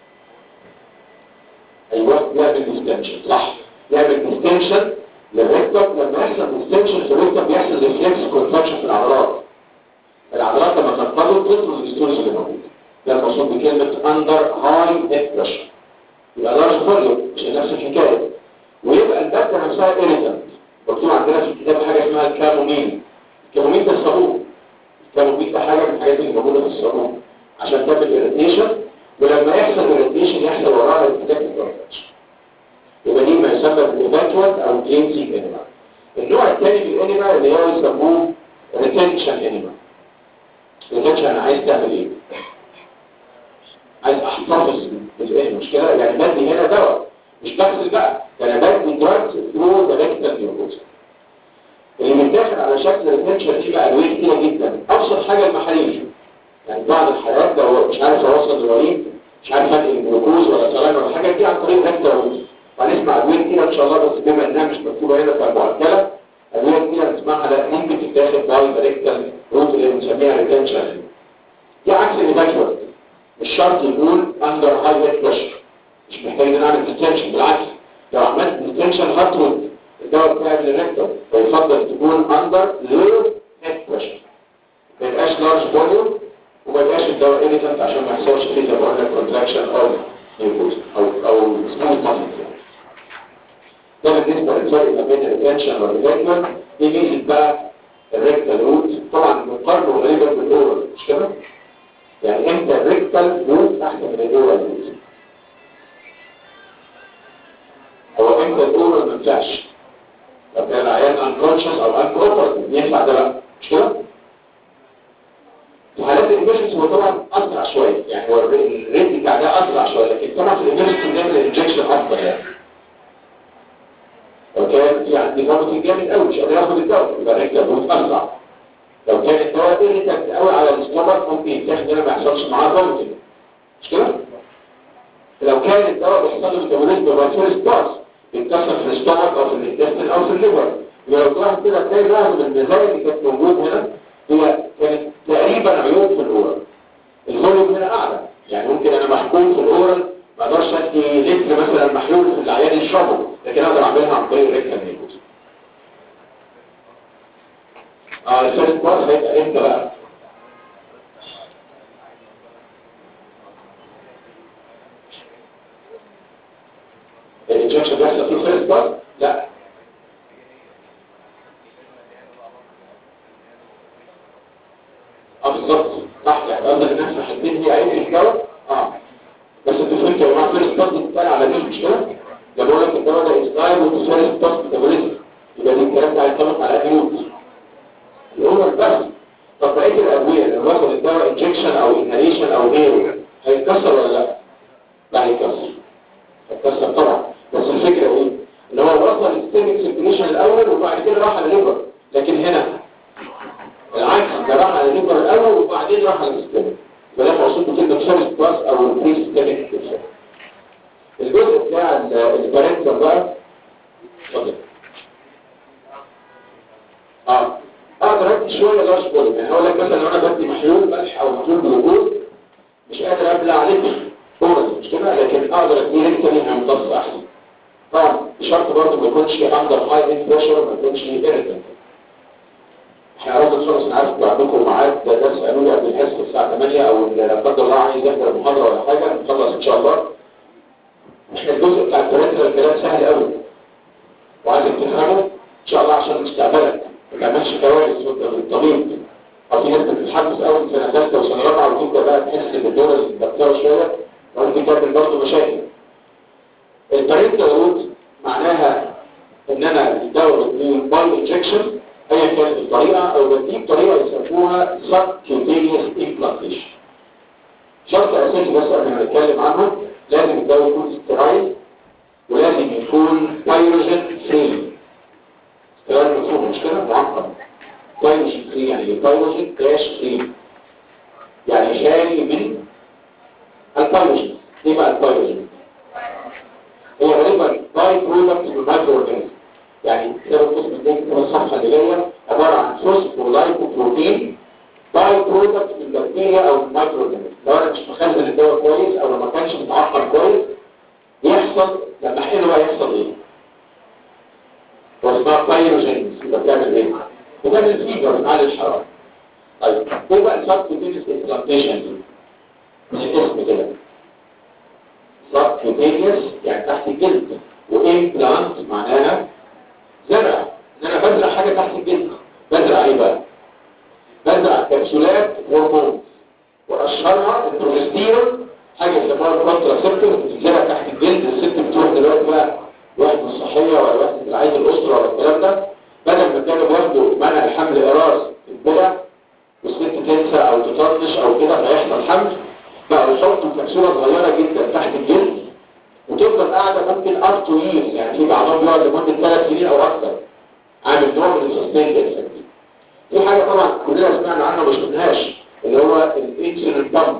[SPEAKER 1] ايوه يعمل ديستنشن صح يعمل ديستنشن للريكتر لما يحصل ديستنشن في الريكتر بيحصل ريفلكس كونتراكشن في العضلات العضلات لما تنقبض تطرد الستورز اللي موجوده ده المقصود بكلمه اندر هاي هيد بريشر يبقى لارج فوليوم مش نفس الحكايه ويبقى الماده نفسها ايريتنت مكتوب عندنا في الكتاب حاجه اسمها الكامومين الكامومين ده الصابون الكامومين ده حاجه من الحاجات اللي موجوده في الصابون عشان تعمل ايريتيشن ولما يحصل ايريتيشن يحصل وراها الانفكتيف كونتراكشن يبقى دي ما يسمى بالايفاكوال او كلينسينج انيما النوع الثاني من الانيما اللي هو يسموه ريتنشن انيما ريتنشن انا عايز تعمل ايه عايز احتفظ بالانيما مش كده يعني بدي هنا دواء مش بغسل بقى ده انا بدي دراجز ثرو ذا ريكتال نيوروز اللي متاخد على شكل ريتنشن دي بقى ادويه كتيره جدا ابسط حاجه المحاليل يعني بعض الحالات لو مش عارف اوصل للمريض مش عارف انقل الجلوكوز ولا سلام ولا حاجه دي عن طريق ريكتال وهنسمع ادويه كتيره ان شاء الله بس بما انها مش مكتوبه هنا فمؤكده ادويه كتيره هنسمعها لا دي بتتاخد باي ريكتال روت اللي بنسميها ريتنشن دي عكس الايفاكوال مش شرط يكون اندر هاي هيد بريشر مش محتاج ان انا اعمل ديستنشن بالعكس لو عملت ديستنشن هطرد الدواء بتاعي من الريكتال فيفضل تكون اندر لو هيد بريشر ما يبقاش لارج فوليوم وما يبقاش الدواء ايريتنت عشان ما يحصلش فيه زي ما قلنا كونتراكشن او نيوكوز او او سموث ماسل ده بالنسبه للفرق ما بين الريتنشن والريلاكمنت دي ميزه بقى الريكتال روت طبعا بنقارنه غالبا بالاورال مش كده؟ يعني امتى الريكتال روت احسن من الاورال روت؟ هو امتى الاورال ما ينفعش؟ لو كان العيان انكونشس او انكوبرتيف ينفع ده بقى مش كده؟ في حالات الانفكشن هو طبعا اسرع شويه يعني هو الريت بتاع ده اسرع شويه لكن طبعا في الانفكشن بنعمل الانجكشن افضل يعني لو كان في عندي فوميتنج جامد قوي مش قادر ياخد الدواء يبقى الريكتال روت اسرع لو كان الدواء ايريتنت قوي على الاستومك ممكن يتاخد هنا ما يحصلش معاه فوميتنج مش كده؟ لو كان الدواء بيحصل له ميتابوليزم باي فيرست باس بيتكسر في الاستومك او في الانتستين او في الليفر يبقى لو تلاحظ كده تلاقي رغم المزايا اللي كانت موجود هنا هي كانت تقريبا عيوب في الاورال الفوليوم هنا اعلى يعني ممكن انا محكوم في الاورال ما اقدرش ادي لتر مثلا محلول في العيان يشربه لكن اقدر اعملها عن طريق الريكتال نيكوز اه الفيرست باس هيبقى امتى بقى الانجكشن بيحصل في الفيرست باس لا اه بالظبط صح يعني قصدك ان احنا حاسين هي عين الدواء اه بس انتوا فهمتوا يا جماعه فيرست باس بتتقال على مين مش كده؟ ده بقول لك الدواء ده اسلايد وفيرست باس ميتابوليزم يبقى دي الكلام ده هينطبق على اكيوت الاول بس طب بقيه الادويه لو باخد الدواء انجكشن او انهاليشن او غيره هيتكسر ولا لا؟ لا هيتكسر هيتكسر طبعا بس الفكره ايه؟ ان هو وصل السيستميك سيركيليشن الاول وبعد كده راح على الليفر لكن هنا العكس ده راح على الليفر الاول وبعدين راح على السيستميك يبقى ده مقصود بكلمه فيرست كلاس او البري سيستميك الجزء بتاع البارنتر بقى اتفضل اه اقدر ادي شويه لارج فوليوم يعني هقول لك مثلا لو انا بدي محلول ملح او محلول جلوكوز مش قادر ابلع عليه اورال مش كده لكن اقدر اديه ريكتالي هيمتص احسن طبعا بشرط برضه ما يكونش اندر هاي ان بريشر ما يكونش ايريتنت احنا عرفنا خلاص انا عارف انتوا عندكم ميعاد ده سالوا لي قبل الحصه الساعه 8 او لا قدر الله عايز يحضر المحاضره ولا حاجه نخلص ان شاء الله احنا الجزء بتاع البريترال الكلام سهل قوي وعايزك تفهمه ان شاء الله عشان مستقبلك ما تعملش كوارث وانت بالطبيب او في ناس بتتحمس اول سنه ثالثه وسنه رابعه وتبدا بقى تحس بالدور الدكتور شويه وممكن تعمل برضه مشاكل البارنتال معناها ان انا الدواء بديه باي انجكشن ايا كانت الطريقه او بديه بطريقه يسموها سبكيوتينيوس امبلانتيشن شرط اساسي بس قبل ما نتكلم عنه لازم الدواء يكون سترايل ولازم يكون بايروجين فري استرايل مفهوم مش كده معقد بايروجين فري يعني بايروجين كاش فري يعني خالي من البايروجين ايه بقى البايروجين هي غالبا باي برودكت من المايكرو اورجانيزم يعني كتاب القسم الثاني كتاب الصفحه اللي جايه عباره عن فوسفولايكو بروتين باي برودكت من البكتيريا او المايكرو اورجانيزم لو انا مش مخزن الدواء كويس او لو ما كانش متعقم كويس يحصل لما احقنه بقى يحصل ايه؟ واسمها بايروجينز يبقى بتعمل ايه؟ بتعمل فيبر بتعلي الحراره طيب ايه بقى السبكوتينيوس امبلانتيشن دي؟ من الاسم كده سبكوتينيوس يعني تحت الجلد وامبلانت معناها زرع ان انا بزرع حاجه تحت الجلد بزرع ايه بقى؟ بزرع كبسولات هرمون واشهرها البروجستيرون حاجه يسموها الكونتراسيبتيف بتتزرع تحت الجلد الست بتروح دلوقتي بقى وحده الصحيه ولا وحده رعايه الاسره ولا الكلام ده بدل ما كانوا بياخدوا منع الحمل اراس البدع والست تنسى او تطنش او كده فيحصل حمل بقوا يحطوا كبسوله صغيره جدا تحت الجلد وتفضل قاعده ممكن اب تو ييرز يعني في بعضهم بيقعد لمده ثلاث سنين او اكثر عامل نوع من السستين افكت في حاجه طبعا كلنا سمعنا عنها وما شفناهاش اللي هو الانسولين بامب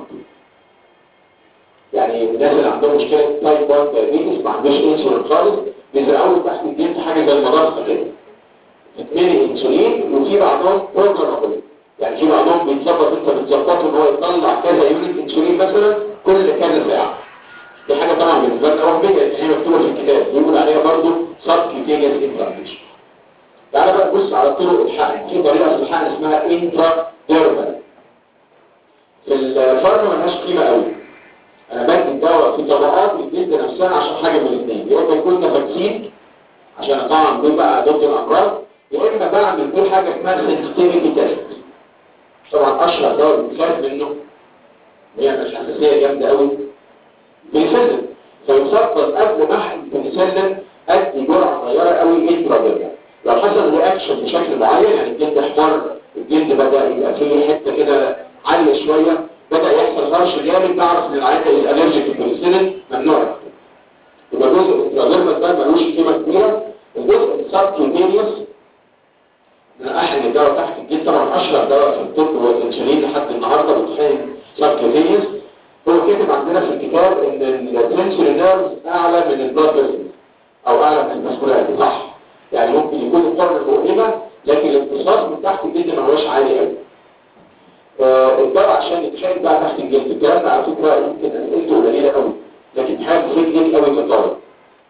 [SPEAKER 1] يعني الناس اللي عندهم مشكله تايب 1 دايابيتس ما عندوش انسولين خالص بيزرعوا له تحت الجلد حاجه زي المضخه كده تتملي انسولين وفي بعضهم بروجرامابل يعني في بعضهم بيتظبط انت بتظبطه ان هو يطلع كذا يونت انسولين مثلا كل كذا ساعه دي حاجه طبعا بالنسبه لنا وهميه لان هي مكتوبه في الكتاب بيقول عليها برضه سب كيوتينيوس امبلانتيشن تعالى بقى نبص على طرق الحقن في طريقه في الحقن اسمها انترا ديرمال في الفارما ملهاش قيمه قوي انا بدي الدواء في طبقات الجلد نفسها عشان حاجه من الاثنين يا اما يكون ده فاكسين عشان طبعا دول بقى ضد الامراض يا اما بعمل دول حاجه اسمها سنسيتيفيتي تيست طبعا اشهر دواء بيخاف منه هي مش حساسيه جامده قوي بيسلم فيفضل قبل ما احقن بنسلم ادي جرعه صغيره قوي انترا لو حصل رياكشن بشكل معين يعني الجلد احمر الجلد بدا يبقى فيه حته كده عاليه شويه بدا يحصل هرش جامد تعرف ان العيان الالرجيك للبنسلين ممنوع يبقى جزء الانترا ده ملوش قيمه كبيره الجزء السبكيوتينيوس من احد الدواء تحت الجلد طبعا اشهر دواء في الطب هو الانسولين لحد النهارده بتخيل سبكيوتينيوس هو كاتب عندنا في الكتاب ان السنسوري نيرفز اعلى من البلاد فيسلز او اعلى من المسكولات صح يعني ممكن يكون القرن مؤلمه لكن الامتصاص من تحت الجلد ما هوش عالي قوي الدواء عشان يتحل بقى تحت الجلد الكلام ده على فكره يمكن اسئلته قليله قوي لكن حاجه تفيد قوي كطالب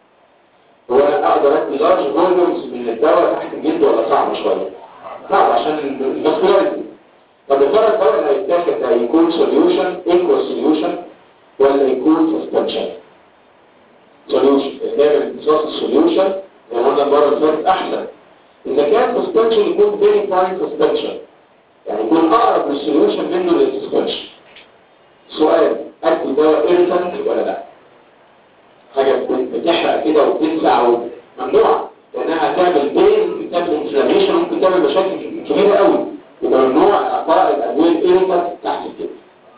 [SPEAKER 1] هو انا اقدر ادي لارج فوليومز من الدواء تحت الجلد ولا صعب شويه صعب عشان الفاسكولاريتي طب يا ترى الدواء اللي هيتاخد ده يكون سوليوشن ايكوال سوليوشن ولا يكون سسبنشن سوليوشن دايما امتصاص السوليوشن زي ما قلنا المره اللي فاتت احسن اذا كان سسبنشن يكون فيري فاين سسبنشن يعني يكون اقرب للسوليوشن منه للسسبنشن سؤال ادي دواء ايرتنت ولا لا حاجه بتحرق كده وبتلسع ممنوعه لانها هتعمل بين بتعمل انفلاميشن ممكن تعمل مشاكل كبيره قوي يبقى ممنوع اعطاء الادويه الايرتنت تحت الجلد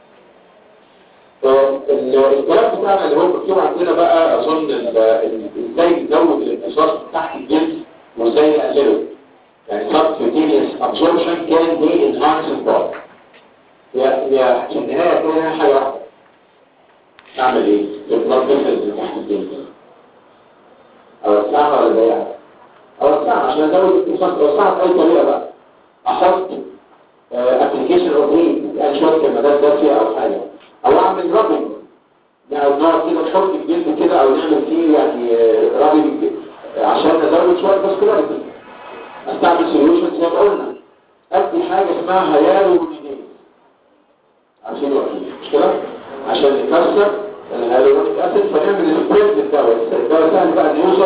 [SPEAKER 1] الكلام بتاعنا اللي هو مكتوب عندنا بقى اظن ازاي نزود الامتصاص تحت الجلد وازاي نقلله يعني subcutaneous absorption can be enhanced by هي هي في النهاية كلها حاجة واحدة اعمل ايه؟ البلاد فيسلز اللي تحت الجلد اوسعها ولا ضيقها؟ اوسعها عشان ازود الامتصاص اوسعها بأي طريقة بقى احط ابلكيشن اوف هيت يعني شوية كمادات دافية او حاجة او اعمل رابنج يعني نقعد كده نحط الجلد كده او نعمل فيه يعني رابنج عشان نزود شوية فاسكولاريتي استعمل سوليوشن زي ما قلنا ادي حاجه اسمها هيالورونيديز عارفين وقتين مش كده عشان نكسر الهيالورونيك اسيد فنعمل سبريد للدواء الدواء سهل بقى ان يوصل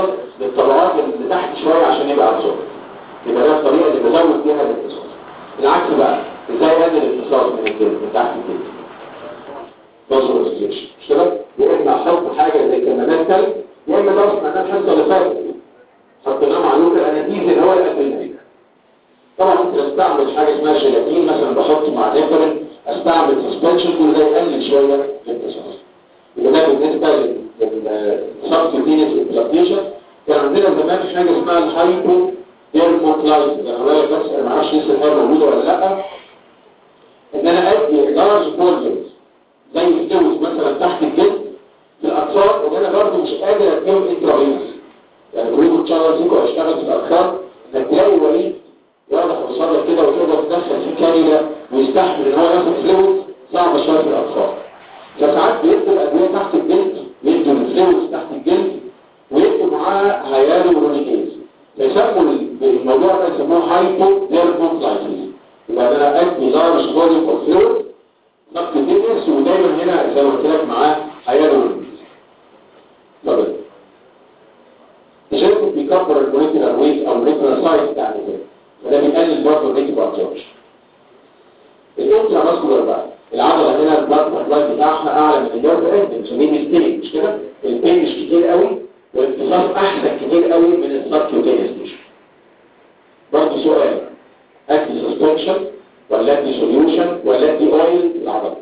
[SPEAKER 1] للطبقات اللي تحت شويه عشان يبقى ابزورب يبقى ده الطريقه اللي بزود بيها الامتصاص العكس بقى ازاي اقلل الامتصاص من الجلد من تحت الجلد بازو ريستريكشن مش كده يا اما احط حاجه زي كمامات تلج يا اما ده معناها الحصه اللي فاتت حطيناه مع لوك الاناتيز اللي هو الادرينالين طبعا ممكن استعمل حاجه اسمها جيلاتين مثلا بحطه مع نيترين استعمل سسبنشن كل ده يقلل شويه الامتصاص يبقى ده بالنسبه للسبكوتينيس امبلانتيشن كان عندنا زمان حاجه اسمها الهايبو ديرموكلايز ده حضرتك بس انا ما اعرفش لسه هي موجوده ولا لا ان انا ادي لارج فوليومز زي الفلوس مثلا تحت الجلد في الاطفال وان انا برضه مش قادر اديهم انترافينوس يعني بريد ان شاء الله فيكم اشتغل في الاطفال انك تلاقي وليد واضح وصدر كده وتقدر تدخل فيه كانيلا ويستحمل ان هو ياخد فلوس صعبه شويه في الاطفال فساعات بيدوا الادويه تحت الجلد يدوا الفلوس تحت الجلد ويدوا معاها هيالورونيكيز فيسموا الموضوع ده يسموه هايبو ديرموكلايسيس يبقى انا ادي لارج فوليوم اوف فلويد نقد دينيس ودايما هنا زي ما قلت لك معاه هيالورونيكيز طب الشركة بيكبر الموليكولار ويت او الموليكولار سايز بتاع كده وده بيقلل برضه الريتيف ابزوربشن الانترا ماسكولار بقى العضله هنا البلاد سبلاي بتاعها اعلى من النيرف اند بنسميه البين مش كده البين مش كتير قوي والامتصاص احسن كتير قوي من السبكيوتينيوس تيشو برضه سؤال ادي سسبنشن ولا ادي سوليوشن ولا ادي اويل العضله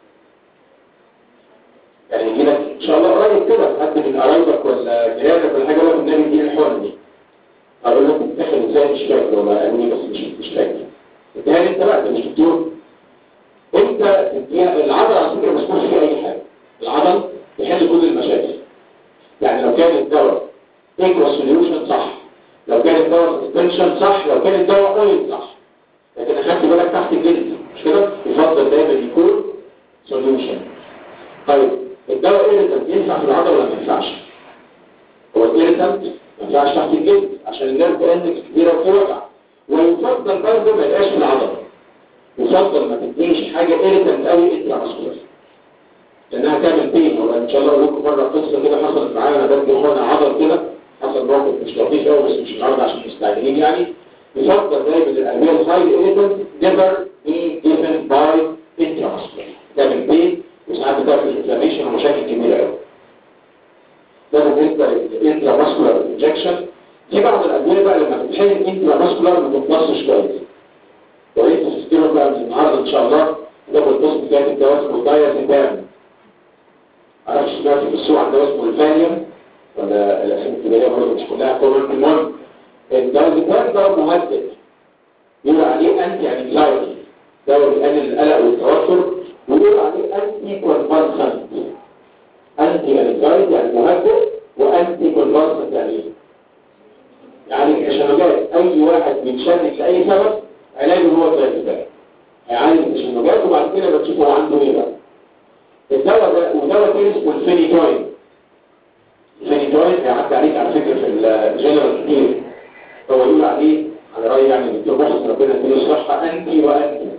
[SPEAKER 1] يعني يجي لك ان شاء الله قريب كده حد من قرايبك ولا جيرانك ولا حاجه يقول لك النبي دي الحقن دي اقول لك بتدخل ازاي مش فاكر ولا قالوا لي بس مش مش فاكر اديها انت بقى ده مش دكتور انت تديها العضله على فكره مش فيها اي حاجه العضل يحل كل المشاكل يعني لو كان الدواء ايكوا سوليوشن صح لو كان الدواء سسبنشن صح لو كان الدواء اويل صح لكن اخدت بالك تحت الجلد مش كده يفضل دايما يكون سوليوشن طيب الدواء ايريتنت ينفع في العضله ولا ما ينفعش هو الايريتنت ما ينفعش تحت الجلد عشان النيرف اندكس كبيره وفي وجع ويفضل برضه ما يبقاش في العضله يفضل ما تديش حاجه ايريتنت قوي انترا لانها تعمل بين وان شاء الله اقول لكم مره قصه كده حصلت معايا انا بدي اخوانا عضل كده حصل موقف مش لطيف قوي بس مش النهارده عشان مستعجلين يعني يفضل دايما الادويه الهاي ايريتنت نيفر بي جيفن باي انترا تعمل بين وساعات بتعمل انفلاميشن ومشاكل كبيره قوي ده بالنسبه للانترا ماسكولار انجكشن في بعض الادويه بقى لما بتحل الانترا ماسكولار ما بتمتصش كويس وريت تفكروا بقى من النهارده ان شاء الله ده بالبوست بتاعت الدواء اسمه دايازيبام معرفش سمعت في السوق عن دواء اسمه الفاليوم ولا الاسامي الكبيره برضه مش كلها كومن المهم الدايازيبام ده مهدد بيقول عليه انتي انكزايتي دواء بيقلل القلق والتوتر ويقول عليه انتي كونفالسنت انتي انكزايتي يعني مهدد وانتي كونفالسنت يعني ايه؟ يعني كشنجات اي واحد بيتشنج لاي سبب علاجه هو الدايازيبام هيعالج التشنجات وبعد كده بتشوف هو عنده ايه بقى الدواء ده ودواء تاني اسمه الفينيتوين الفينيتوين هيعدي عليك على فكره في الجنرال كتير هو يقول عليه على رايي يعني الدكتور محسن ربنا يديله الصحه انتي وانتي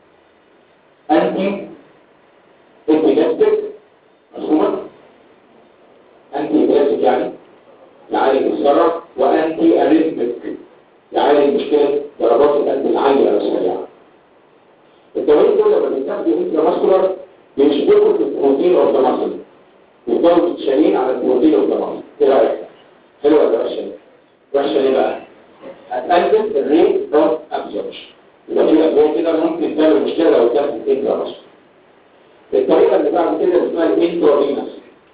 [SPEAKER 1] انتي ابيليبتيك مفهومه انتي ابيليبتيك يعني يعالج الصرع وانتي اريثميك يعالج مشكله ضربات القلب العاليه او السريعه الدوايين دول لما بيتاخدوا انترا ماسكولار بيشبكوا في البروتين اوف ذا ماسل يفضلوا متشالين على البروتين اوف ذا ماسل ايه رايك حلوه ولا وحشه وحشه ليه بقى هتقلل الريت اوف ابزوربشن يبقى في ادويه كده ممكن تعمل مشكله لو اتاخدت انترا ماسل الطريقه اللي بعد كده اسمها الانترافينوس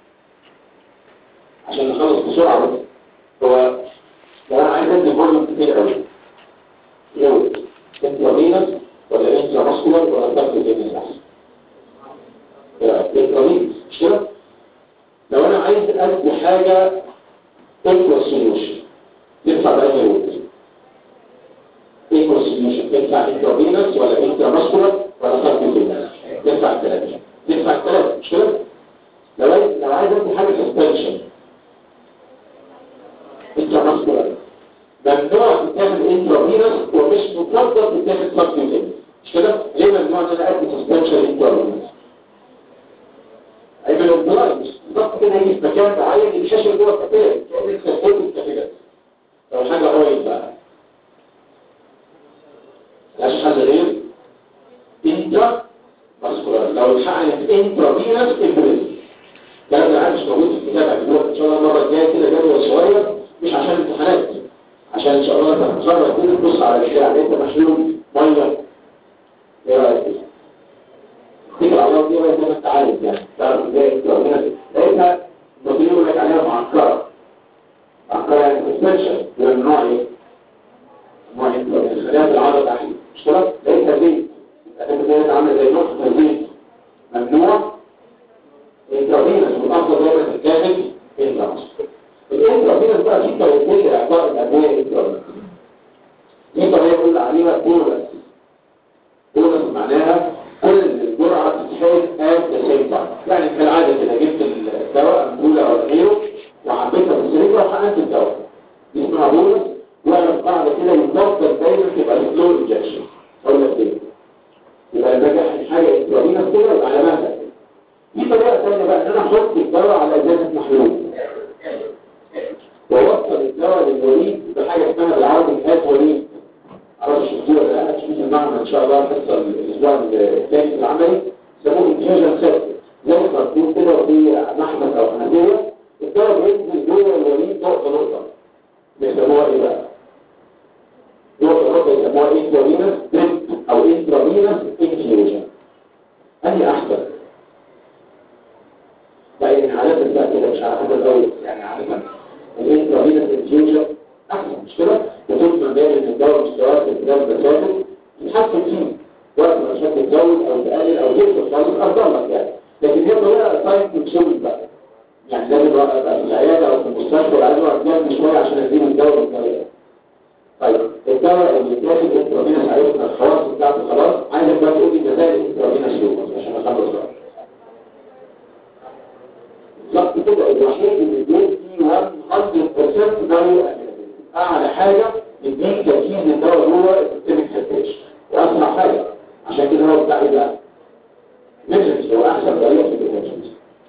[SPEAKER 1] عشان نخلص بسرعه بس هو لو انا عايز ادي فوليوم كتير قوي لو انترافينوس ولا انترا ماسكولار ولا سبكوتينيوس احسن الإنترافينوس مش كده؟ لو أنا عايز أدي حاجة إيكوال سوليوشن ينفع بأي وقت إيكوال سوليوشن ينفع إنترافينوس ولا إنترا ماسكولار ولا سبكوتينيوس ينفع الثلاثة ينفع الثلاثة مش كده؟ لو عايز لو عايز أدي حاجة سسبنشن إنترا ماسكولار ممنوع تتاخد انترافينوس ومش مفضل تتاخد سبكوتينيوس مش كده؟ ليه ممنوع ان انا ادي سسبنشن انترافينوس؟ هيعملوا بلايند بالظبط كده يجي في مكان معين يتحشر جوه الكابيلاري كانك سددت الكابيلاري لو حاجه قريب بقى ملهاش حل غير انترا ماسكولار لو اتحقنت انترا فينس امبريز الكلام ده مش موجود في الكتاب هتجيبوه ان شاء الله المره الجايه كده جدول صغير مش عشان امتحانات عشان ان شاء الله انت هتتخرج كده تبص على البتاع انت محلول ميه ايه رايك فيه؟ تيجي على دي بقى زي ما انت عارف يعني تعرف ازاي انترا فينس لقيتها المدير يقول لك عليها معكره معكره يعني سسبنشن من نوع ايه؟ نوع انترا فينس خليها في العضله تحت مش كده؟ لقيتها زيت الأدمية عاملة زي نقطة زيت ممنوع الانترافينس والأفضل دايما تتاخد انترافينس الانترافينس بقى في طريقتين لإعطاء الأدوية انترافينس في طريقة يقول عليها بولس بولس معناها كل الجرعة تتحاج at the same time يعني كالعادة كده جبت الدواء أمبولة ولا غيره وحبيتها في السرير وحقنت الدواء دي اسمها بولس واعرف قاعدة كده يفضل دايما تبقى سلو انجكشن أقول لك ايه يبقى نجح حاجة إنترافينس كده يبقى على مهلك في طريقة ثانية بقى ان انا احط الدواء على ازازة محلول ووصل الدواء للوريد بحاجة اسمها بالعربي هات وريد عرفش الدواء ولا لا هتشوف المعنى ان شاء الله الحصة الاسبوع الثاني في العملي يسموه انفيوجن سيت زي خرطوم كده وفي محمد او حنفية الدواء بينزل جوه الوريد نقطة نقطة بيسموها ايه بقى؟ نقطة نقطة يسموها انترافينس دريب او انترافينس انفيوجن انهي احسن؟ لأن عادة بقى كده مش على حاجة قوي يعني عادة الانترافينس انفيوجن أحسن مش كده؟ وطول ما بين إن الدواء مستواه في الكلام ده ثابت يتحسن فيه وقت ما الشكل يتزود أو تقلل أو يقصر خالص أفضل لك يعني لكن هي طريقة تايم كونسيوم بقى يعني لازم أبقى في العيادة أو في المستشفى وعايز أقعد جنبي شوية عشان أديله الدواء بالطريقة طيب الدواء اللي بتاخد انترافينس عرفنا الخواص بتاعته خلاص عايزك بقى تقول لي مزايا الانترافينس يوم عشان اخلص بقى بالظبط كده الوحيد اللي بيدي 100% فاليو اعلى حاجه يديك تركيز الدواء جوه السيستميك سيركيشن واسرع حاجه عشان كده هو بتاع ايه بقى؟ ميجرز هو احسن طريقه في الانترفينس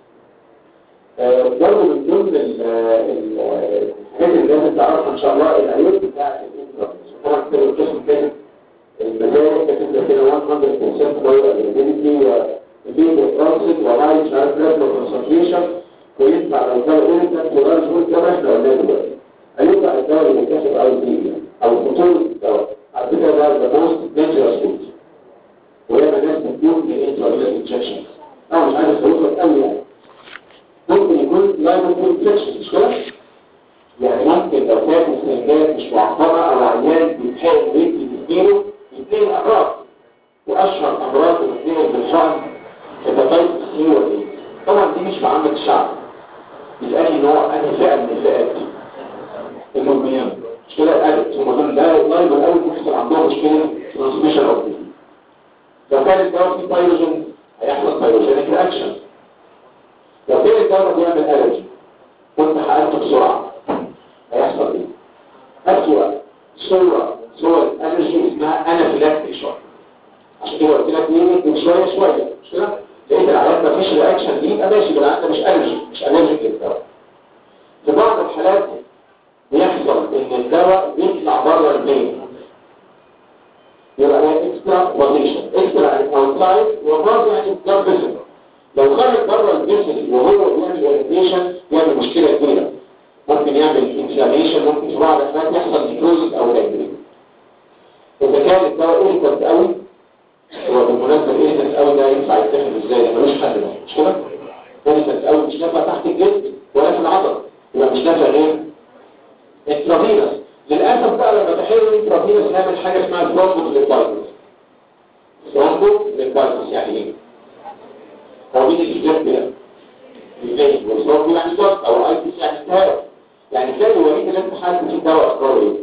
[SPEAKER 1] برضه من ضمن الحاجات اللي لازم تعرفها ان شاء الله العيوب بتاعت الانترفينس طبعا كده القسم كده المزايا كتبنا كده 100% بايو افيلابيلتي وبيج ترانسيت وهاي مش عارف بلازما كونسنتريشن وينفع لو كان اورينتال ولارج هول كما احنا قلنا دلوقتي هينفع الدواء اللي بيتاخد اي دي او خطوره الدواء على فكره ده ذا موست دينجرس فود وهي الناس بتكون للانترافينس انجكشن انا مش عايز اوصل قوي يعني ممكن يكون لايف فود انفكشن مش كده؟ يعني ممكن لو كانت السنجات مش معقمه او عيان بيتحاول ويدي تديله يديله امراض واشهر امراض الاثنين بالحقن هيباتايتس سي والايه طبعا دي مش معامله الشعب بيسالني نوع انهي فئه من الفئات المدمنين مشكله الادت هم دول ده لايف الاول بيحصل عندهم مشكله ترانسميشن اوف لو كان الدواء فيه بايروجين هيحصل بايروجينيك رياكشن لو كان الدواء بيعمل الرجي وانت حققته بسرعه هيحصل ايه؟ اسوأ صوره صور الالرجي اسمها انافيلاكتيك شوك عشان كده قلت لك ايه من شويه شويه مش كده؟ لقيت العيان مفيش رياكشن دي يبقى ماشي بالعكس ده مش الرجي مش الرجي للدواء في بعض الحالات بيحصل ان الدواء بيطلع بره البين يبقى ده اكسترا بوزيشن اكسترا يعني اوتسايد وبرضه يعني بلاد فيسل لو خرج بره الجسم وهو بيعمل اورينتيشن يعمل مشكله كبيره ممكن يعمل انفلاميشن ممكن في بعض الاحيان يحصل نيكروزس او ريجرين اذا كان الدواء ايريتنت قوي هو بالمناسبه الايريتنت قوي ده ينفع يتاخد ازاي ملوش حل ده مش كده ايريتنت قوي مش نافع تحت الجلد ولا في العضله يبقى مش نافع غير انترافينس للاسف بقى لما تحاول انترافينس نعمل حاجه اسمها ثرومبو ليبايتس ثرومبو ليبايتس يعني ايه هو مين اللي جاب ده الفين والثرومبو يعني ضغط او اي بي يعني التهاب يعني كان الوريد اللي انت حاسس فيه دواء اخباره ايه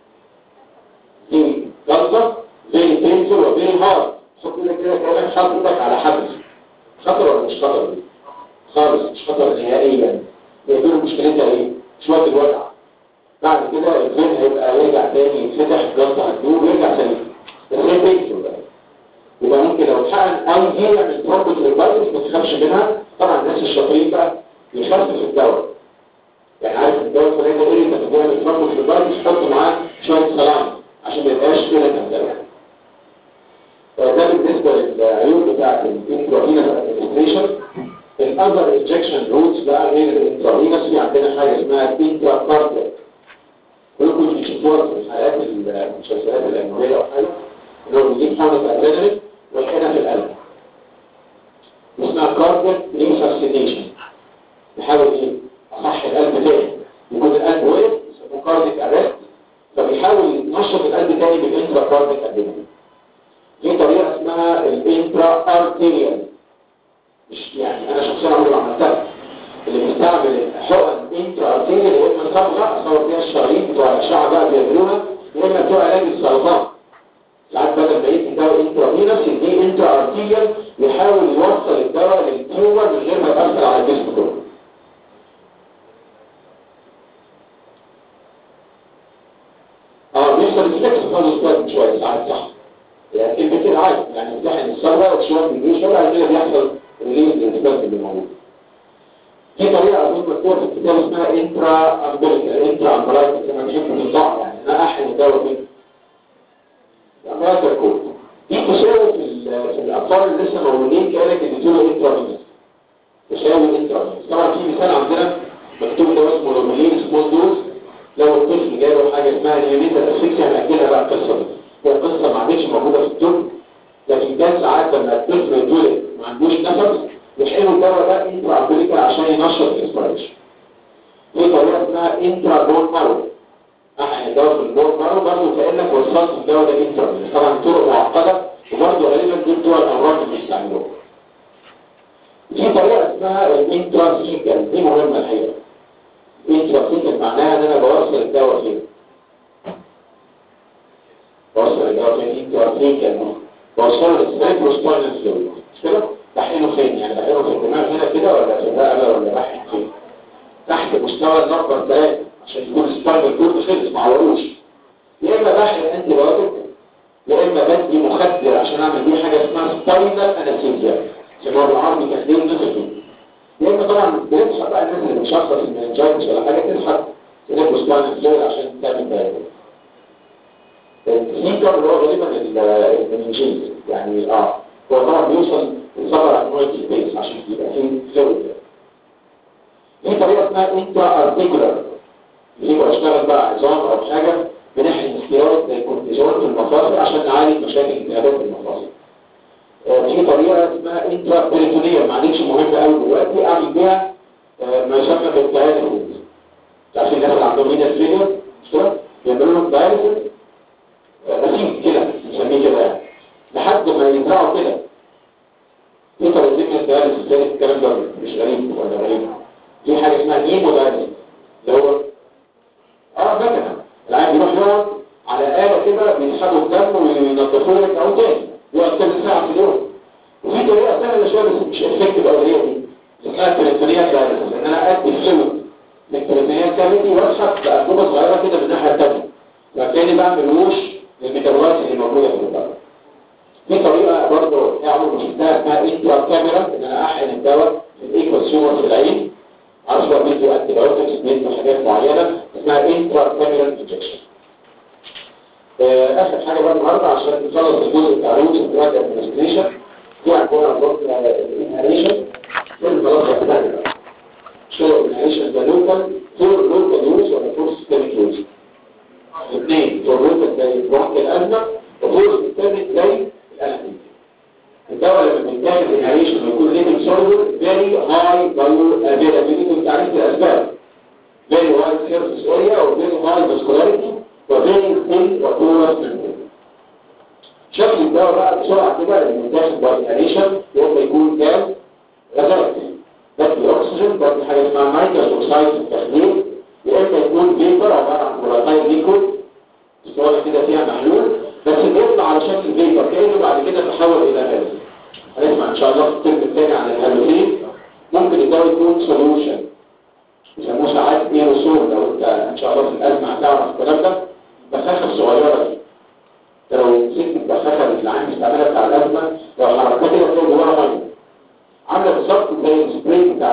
[SPEAKER 1] في جلطه فيري بينفول وفيري هارد حط لك كده كانك حاطط على حبل خطر ولا مش خطر دي خالص مش خطر نهائيا يقولوا مشكلتها ايه شويه الوجع بعد كده الفين هيبقى يرجع تاني يتفتح جلطه هتدوب ويرجع تاني بس هي بينفول بقى يبقى ممكن لو اتحقن اي دي يعمل ترومبوس للفيروس ما تخافش منها طبعا الناس الشاطرين بقى يخفف الدواء يعني عارف الدواء الفلاني ده ايه انت بتعمل تفكر في الدواء تحط معاه شويه سلام عشان ما يبقاش كده كده ده بالنسبه للعيوب بتاعت الانترافينس ادمنستريشن الاذر انجكشن روتس بقى غير الانترافينس في عندنا حاجه اسمها انترا كاردياك كلكم بتشوفوها في الحلقات المسلسلات الاجنبيه او حاجه اللي هو بيجيب حقنه ادرينالين ويحقنها في القلب اسمها كاردياك ريسسيتيشن بيحاول ايه اصح القلب تاني يكون القلب وقف يسموه كارديك ارست فبيحاول ينشط القلب تاني بالانترا كارديك ادرينالين في طريقه اسمها الانترا ارتيريال مش يعني انا شخصيا عمري ما عملتها اللي بيستعمل حقن انترا ارتيريال يا اما صبغه اصور فيها الشرايين بتوع الاشعه بقى بيعملوها يا اما بتوع علاج السرطان ساعات بدل ما يدي دواء انترافينوس يديه انترا ارتيريال يحاول يوصل الدواء للتيومر من غير ما يأثر على الجسم كله اه بيحصل ريفلكس خالص كويس شويه ساعات صح يعني كلمتين عادي يعني امتحن الصبغه وشويه بيجي شويه بعد كده بيحصل ريليز للريفلكس اللي موجود في طريقه اظن مكتوبه في الكتاب اسمها انترا امبليكال انترا امبلايكال زي ما بيحبوا في الضغط يعني انا احقن الدواء فين هذا الكود دي تساوي في, في الأطفال اللي لسه مولودين كأنك اديتوله انترافينوس تساوي انترافينوس طبعا في مثال عندنا مكتوب ده اسمه لوميلين سمول دوز لو الطفل جاله حاجة اسمها نيونيتا اسفكسيا هنأجلها بقى القصة دي هي قصة ما عادتش موجودة في الطب لكن كان ساعات لما الطفل يتولد ما عندوش نفس يحقنوا الدواء ده انترا امبليكال عشان ينشط الاسبريشن في طريقة اسمها انترا بون مارو احد الدواء في البور مارو برضه كأنك وصلت الدواء ده انترا طبعا طرق معقدة وبرضه غالبا دي بتوع الامراض اللي بيستعملوها في طريقة اسمها الانتراسيكال دي مهمة الحقيقة انتراسيكال معناها ان انا بوصل الدواء فين بوصل الدواء فين انتراسيكال بوصله للسيركلوسباينال فلويد مش كده؟ بحقنه فين؟ يعني بحقنه في الدماغ هنا كده ولا في الرقبة ولا بحقن فين؟ تحت مستوى النقطة ثلاثة عشان يكون السباينال كورد خلص ما عوروش يا اما بحقن انتي بايوتيك يا اما بدي مخدر عشان اعمل بيه حاجه اسمها سباينال انستيزيا سموها بالعربي تخدير نصفي يا اما طبعا بنسحب بقى الناس اللي بتشخص المنجايتس ولا حاجه تسحب تنقل سباينال فلويد عشان تعمل بايوتيك السيكر اللي هو غالبا المنجيز يعني اه هو طبعا بيوصل لصبر عن سبيس عشان يبقى فيه فلويد في طريقه اسمها انترا ارتيكولار يجيبوا اشتغل بقى عظام او حاجه بنحقن استيراد زي الكورتيزون في المفاصل عشان نعالج مشاكل التهابات المفاصل. آه في طريقه اسمها انترا بريتونيه ما عادتش مهمه قوي دلوقتي اعمل بيها آه ما يسمى بالداياليسيس. عارفين الناس اللي عندهم هنا فيلير مش كده؟ بيعملوا لهم داياليسيس نسيج كده نسميه كده يعني لحد ما يزرعوا كده. في طريقتين من الداياليسيس زي الكلام ده مش غريب ولا غريب. في حاجه اسمها نيمو داياليسيس اللي هو اه فاكر العيان بيروح يقعد على آلة كده بيسحبوا الدم وينظفوه لك أو تاني يقعد كذا ساعة في اليوم وفي طريقة سهلة شوية بس مش افكتيف أو هي دي اسمها التليفونيات دايلسيس إن أنا أدي فلويد من التليفونيات كافيتي وأسحب بأنبوبة صغيرة كده من الناحية التانية فكاني بعمل وش للميتابولايت اللي موجودة في الدم في طريقة برضه يعملوا شفتها اسمها انترا كاميرا إن أنا أحقن الدواء في الإيكوال سيومر في العين عارف بقى بيدوا انتي بايوتكس بيدوا حاجات معينة اسمها انترا كاميرال انجكشن اخر حاجة بقى النهارده عشان نخلص الجزء بتاع روت دراج ادمنستريشن في عندنا برضه الانهاليشن كل خلاص هتبقى شو الانهاليشن ده لوكال فور لوكال يوز ولا فور سيستميك يوز الاثنين فور لوكال زي برونك الازمه وفور سيستميك زي الالم الدواء لما بيتاخد انهاليشن ويكون ليفل سوليبل فيري هاي بايو افيلابيلتي انت عرفت الاسباب فيري وايد سيرفيس اريا وفيري هاي فاسكولاريتي وفيري ثين وكورس شكل الدواء بقى بسرعه كده لما بيتاخد بانهاليشن يوم يكون كام غازات بس الاكسجين برضه حاجه اسمها نيتروس اوكسايد في التخدير يا اما يكون فيبر عباره عن فولاتايل ليكويد اسطوانه كده فيها محلول بس بيطلع على شكل فيبر كانه بعد كده تحول الى غاز هنسمع ان شاء الله في الترم الثاني عن الهالوسين ممكن الدواء يكون سوليوشن يسموه ساعات ايروسول لو انت ان شاء الله في الازمه هتعرف الكلام ده بخاخه صغيره دي انت لو مسكت البخاخه اللي العين بيستعملها بتاع الازمه لو حركتها كده تلاقي جواها ميه عامله بالظبط زي السبراي بتاع الشعر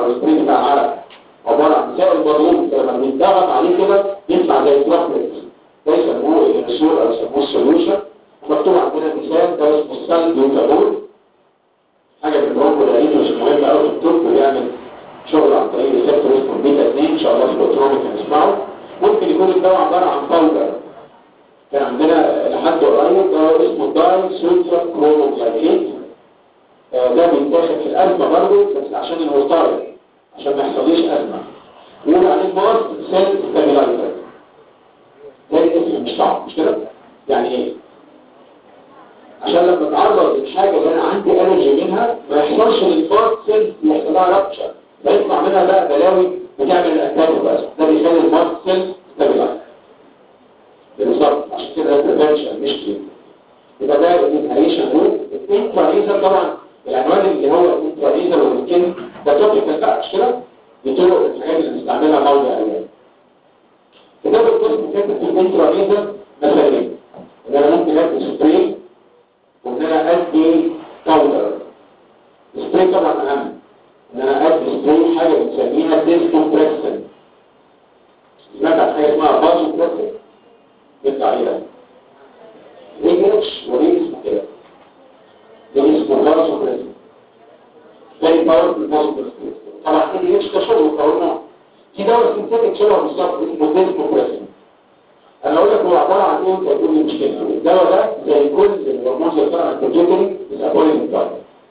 [SPEAKER 1] او السبري بتاع العرق عباره عن سائل مضغوط لما بيتضغط عليه كده يطلع زي دروبلت ده يسموه الرسول او يسموه السوليوشن مكتوب عندنا مثال ده اسمه السالبيوتامول حاجه من البرونكو مش مهمه قوي في الطب بيعمل شغل عن طريق ريسبتور اسمه بيتا 2 ان شاء الله في الاوتونوميك هنسمعه ممكن يكون الدواء عباره عن باودر كان عندنا لحد قريب دواء اسمه داي سوديوم كروموجلايكيت ده بيتاخد في الازمه برضه بس عشان الوقايه عشان ما يحصليش ازمه يقول عليه ماست سيل ستابيلايزر ده الاسم مش صعب مش كده يعني ايه عشان لما اتعرض للحاجه اللي انا عندي الرجي منها ما يحصلش للماست سيل يحصل لها رابتشر فيطلع منها بقى بلاوي بتعمل الاتاك بس ده بيخلي الماست سيل ستابيلايزر بالظبط عشان كده ده بريفنشن مش كده يبقى ده الانهاليشن رول الانترانيزر طبعا العنوان اللي هو الانترانيزر والسكين ده توبيكال بقى مش كده دي طرق الحاجات اللي بنستعملها موضع ايام كتاب القسم كاتب في الانترانيزر مثالين ان انا ممكن ادي سبراي وان انا ادي باودر السبراي طبعا اهم ان انا ادي سبراي حاجه بنسميها ديسكومبريسن سمعت عن حاجه اسمها بازو بريسن يطلع ايه ده ليه اتش وليه اسمه كده ليه اسمه بازو بريسن زي باور بالبازو بريسن طبعا ايه اتش ده شغل قولنا في دواء سنتيتك شبه بالظبط اسمه ديسمو بريسن انا اقول لك هو عباره عن ايه وانت تقول لي مشكله الدواء ده زي كل الهرمون اللي طالع الكمبيوتري الابولين بتاعه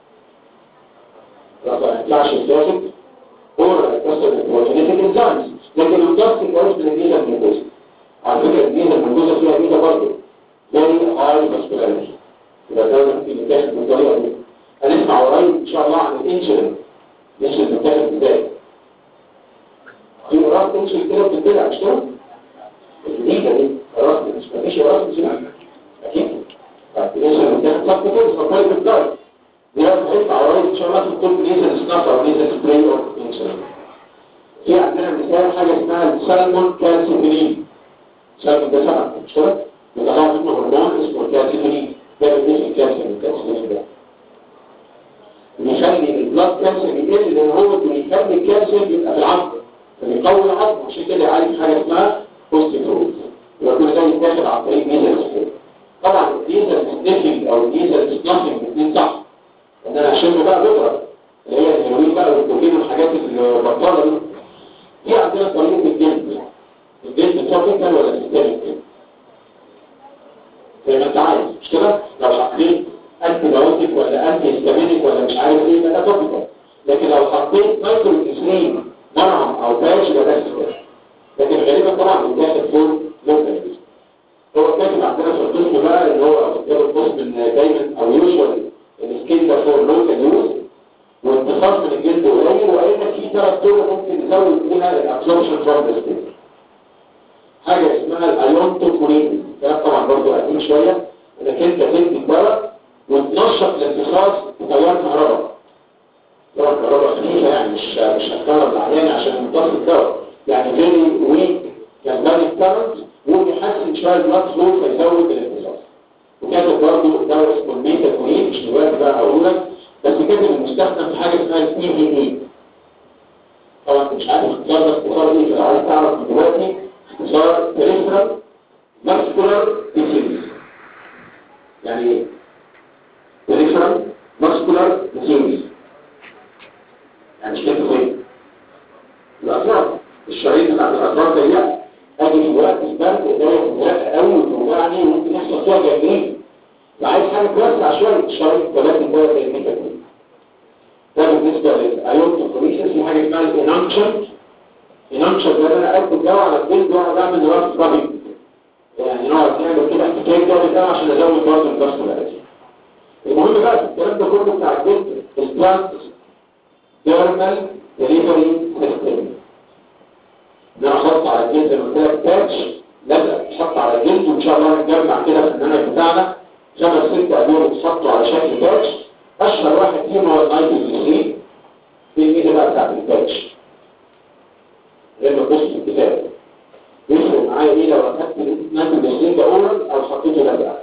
[SPEAKER 1] ما يطلعش الجاكيت اور هيكسر البروتينيتك انزيمز لكن الجاكيت كويس من الميزه الموجوده على فكره الميزه الموجوده فيها ميزه برضه زي هاي ماسكولاريتي يبقى ده ممكن يتاخد بالطريقه دي هنسمع قريب ان شاء الله عن الانسولين الانسولين بيتاخد ازاي في راس انسولين كده بتتبلع مش كده الجديده دي راس مش مفيش راس انسولين اكيد طب الانسولين بيتاخد صف كده صفايه بالدايت دي هتطلع قريب ان شاء الله في الطب نيزل سناف او نيزل سبراي اوف انسولين في عندنا مثال حاجه اسمها السالمون كالسيفيلين سالمون ده سمك مش كده بيطلع منه هرمون اسمه الكالسيفيلين ده بيديك الكالسيوم الكالسيفيلين ده بيخلي البلاد كالسيوم يقل لان هو اللي بيخلي الكالسيوم يبقى في العظم فبيقوي العظم عشان كده يعالج حاجه اسمها بوستيفروز يبقى كل ده يتاخد عن طريق نيزل سبراي طبعا النيزل سنيفنج او النيزل سنافنج الاثنين صح ان انا اشم بقى بكره اللي هي الهيروين بقى والكوكين والحاجات البطاله دي في عندنا طريقه الجلد الجلد توبيكال ولا سيستميك زي ما انت عايز مش كده لو حطيت انتي بايوتيك ولا انتي هيستامينيك ولا مش عارف ايه ده توبيكال لكن لو حطيت نايترو انسولين مرهم او باش يبقى ده سيستميك لكن غالبا طبعا بيتاخد فول لوكال هو كاتب عندنا في القسم بقى اللي هو كتاب القسم ان دايما او يوجوالي السكين ده فور لوكال يوز وانتخاص من الجلد قليل وقال لك في ثلاث طرق ممكن نزود بيها الابسوربشن فروم ذا سكين حاجه اسمها الايونتوكورين الكلام طبعا برضه قديم شويه انك انت تدي الدواء وتنشط الامتصاص بتيار كهرباء تيار كهرباء خفيفه يعني مش مش هتكهرب العيان عشان يمتص الدواء يعني فيري ويك كالفاليك كارنت وبيحسن شويه البلاد فلو فيزود الامتصاص وكاتب برضه دواء اسمه الميتاكورين مش دلوقتي بقى هقول لك بس كاتب المستخدم في حاجه اسمها الاي في اي طبعا انت مش عارف اختصار ده اختصار ايه فلو عايز تعرف دلوقتي اختصار بريفرال ماسكولار ديسيز يعني ايه؟ بريفرال ماسكولار ديسيز يعني مش كده فين؟ الاطراف الشرايين بتاعت الاطراف ضيقه اجي في وقت البرد ايديا تتزرق قوي وتوجعني وممكن يحصل فيها جنين وعايز حاجه توسع شويه الشرايين ولكن ده زي الميتاكولين ده بالنسبه للايونتوكوليسيس في حاجه اسمها الانانشن الانانشن ده انا اخد دواء على الجلد وانا بعمل راس رابط يعني نقعد نعمل كده احتكاك ده ده عشان ازود برضه الفاسكولاريتي المهم بقى الكلام ده كله بتاع الجلد البلانت ديرمال ديليفري سيستم ان انا احط على الجلد زي ما قلت لك باتش لازم تحط على الجلد وان شاء الله نتجمع كده في البرنامج بتاعنا خمس ست ادويه بتحطوا على شكل باتش اشهر واحد فيهم هو النايتروجين دي الميزه بقى بتاعت الباتش لما تبص في الكتاب يفرق معايا ايه لو اخدت نايتروجين ده اورال او حطيته لزقه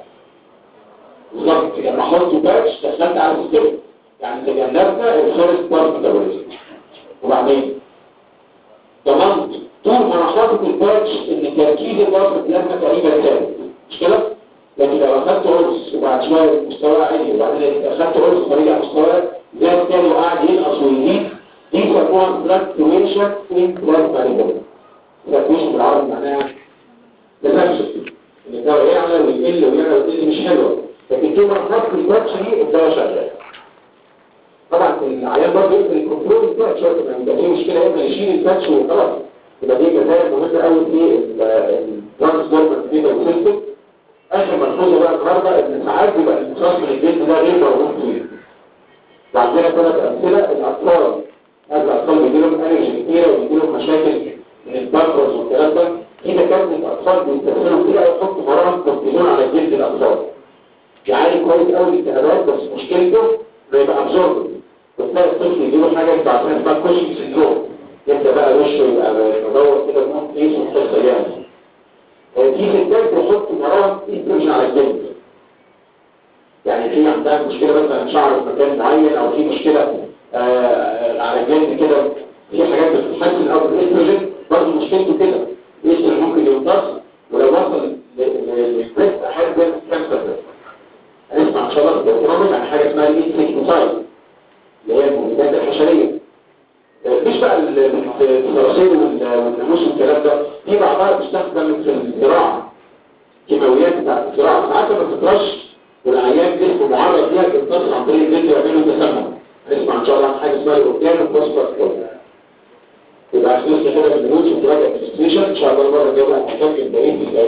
[SPEAKER 1] بالظبط لما احط باتش دخلت على السيستم يعني تجنبنا الفيرست بارت ميتابوليزم وبعدين ضمنت طول ما انا حاطط الباتش ان تركيز الضغط البلازما تقريبا ثابت مش كده؟ لكن لو اخدت قرص وبعد شويه مستوى عالي وبعدين اخدت قرص ورجع مستوى زاد تاني وقعد ينقص ويزيد دي يسموها فلاكتويشن ان بلازما ليفل فلاكتويشن بالعربي معناها تسلسل ان الدواء يعلى ويقل ويعلى ويقل مش حلوه لكن طول ما حط الباتش دي الدواء شغال طبعا العيان برضه يقدر الكنترول بتاعه شويه ما يبقى فيه مشكله يقدر يشيل الباتش وخلاص يبقى دي جزائر مهمه قوي في الترانسفورمر فيبر سيستم اخر ملحوظه بقى النهارده ان ساعات بيبقى الامتصاص من الجلد ده غير مرغوب فيه وعندنا ثلاث امثله الاطفال هذا الاطفال بيجي لهم انرجي كتيره وبيجي لهم مشاكل من البانكرز والكلام ده في دكاتره الاطفال بيستخدموا كتير قوي يحطوا مراهم كورتيزون على جلد الاطفال يعني كويس قوي الالتهابات بس مشكلته انه يبقى ابزورب وتلاقي الطفل يجيله حاجه انت عارفين اسمها كوشنج سندروم يبدا بقى وشه يبقى مدور كده ممكن ايه القصه يعني في ستات بيحط مراهم انتروجين على الجلد يعني في عندها مشكله مثلا شعر في مكان معين او في مشكله آه على الجلد كده في حاجات بتتحسن او الاستروجين برضه مشكلته كده الاستروجين ممكن يمتص ولو وصل للبريست احيانا بيعمل كانسر هنسمع ان شاء الله في عن حاجه اسمها الانسكتوسايد اللي هي المبيدات الحشريه مش بقى الصراصير والناموس والكلام ده في بعضها بتستخدم في الزراعه كيماويات بتاعت الزراعه ساعات لما تترش والعيان جسمه معرض ليها تمتص عن طريق الجلد ويعملوا تسمم هنسمع ان شاء الله عن حاجه اسمها الاورجان والفوسفات يبقى خلصنا كده من النوتس وتراجع الستيشن ان شاء الله المره الجايه هنكمل بقيه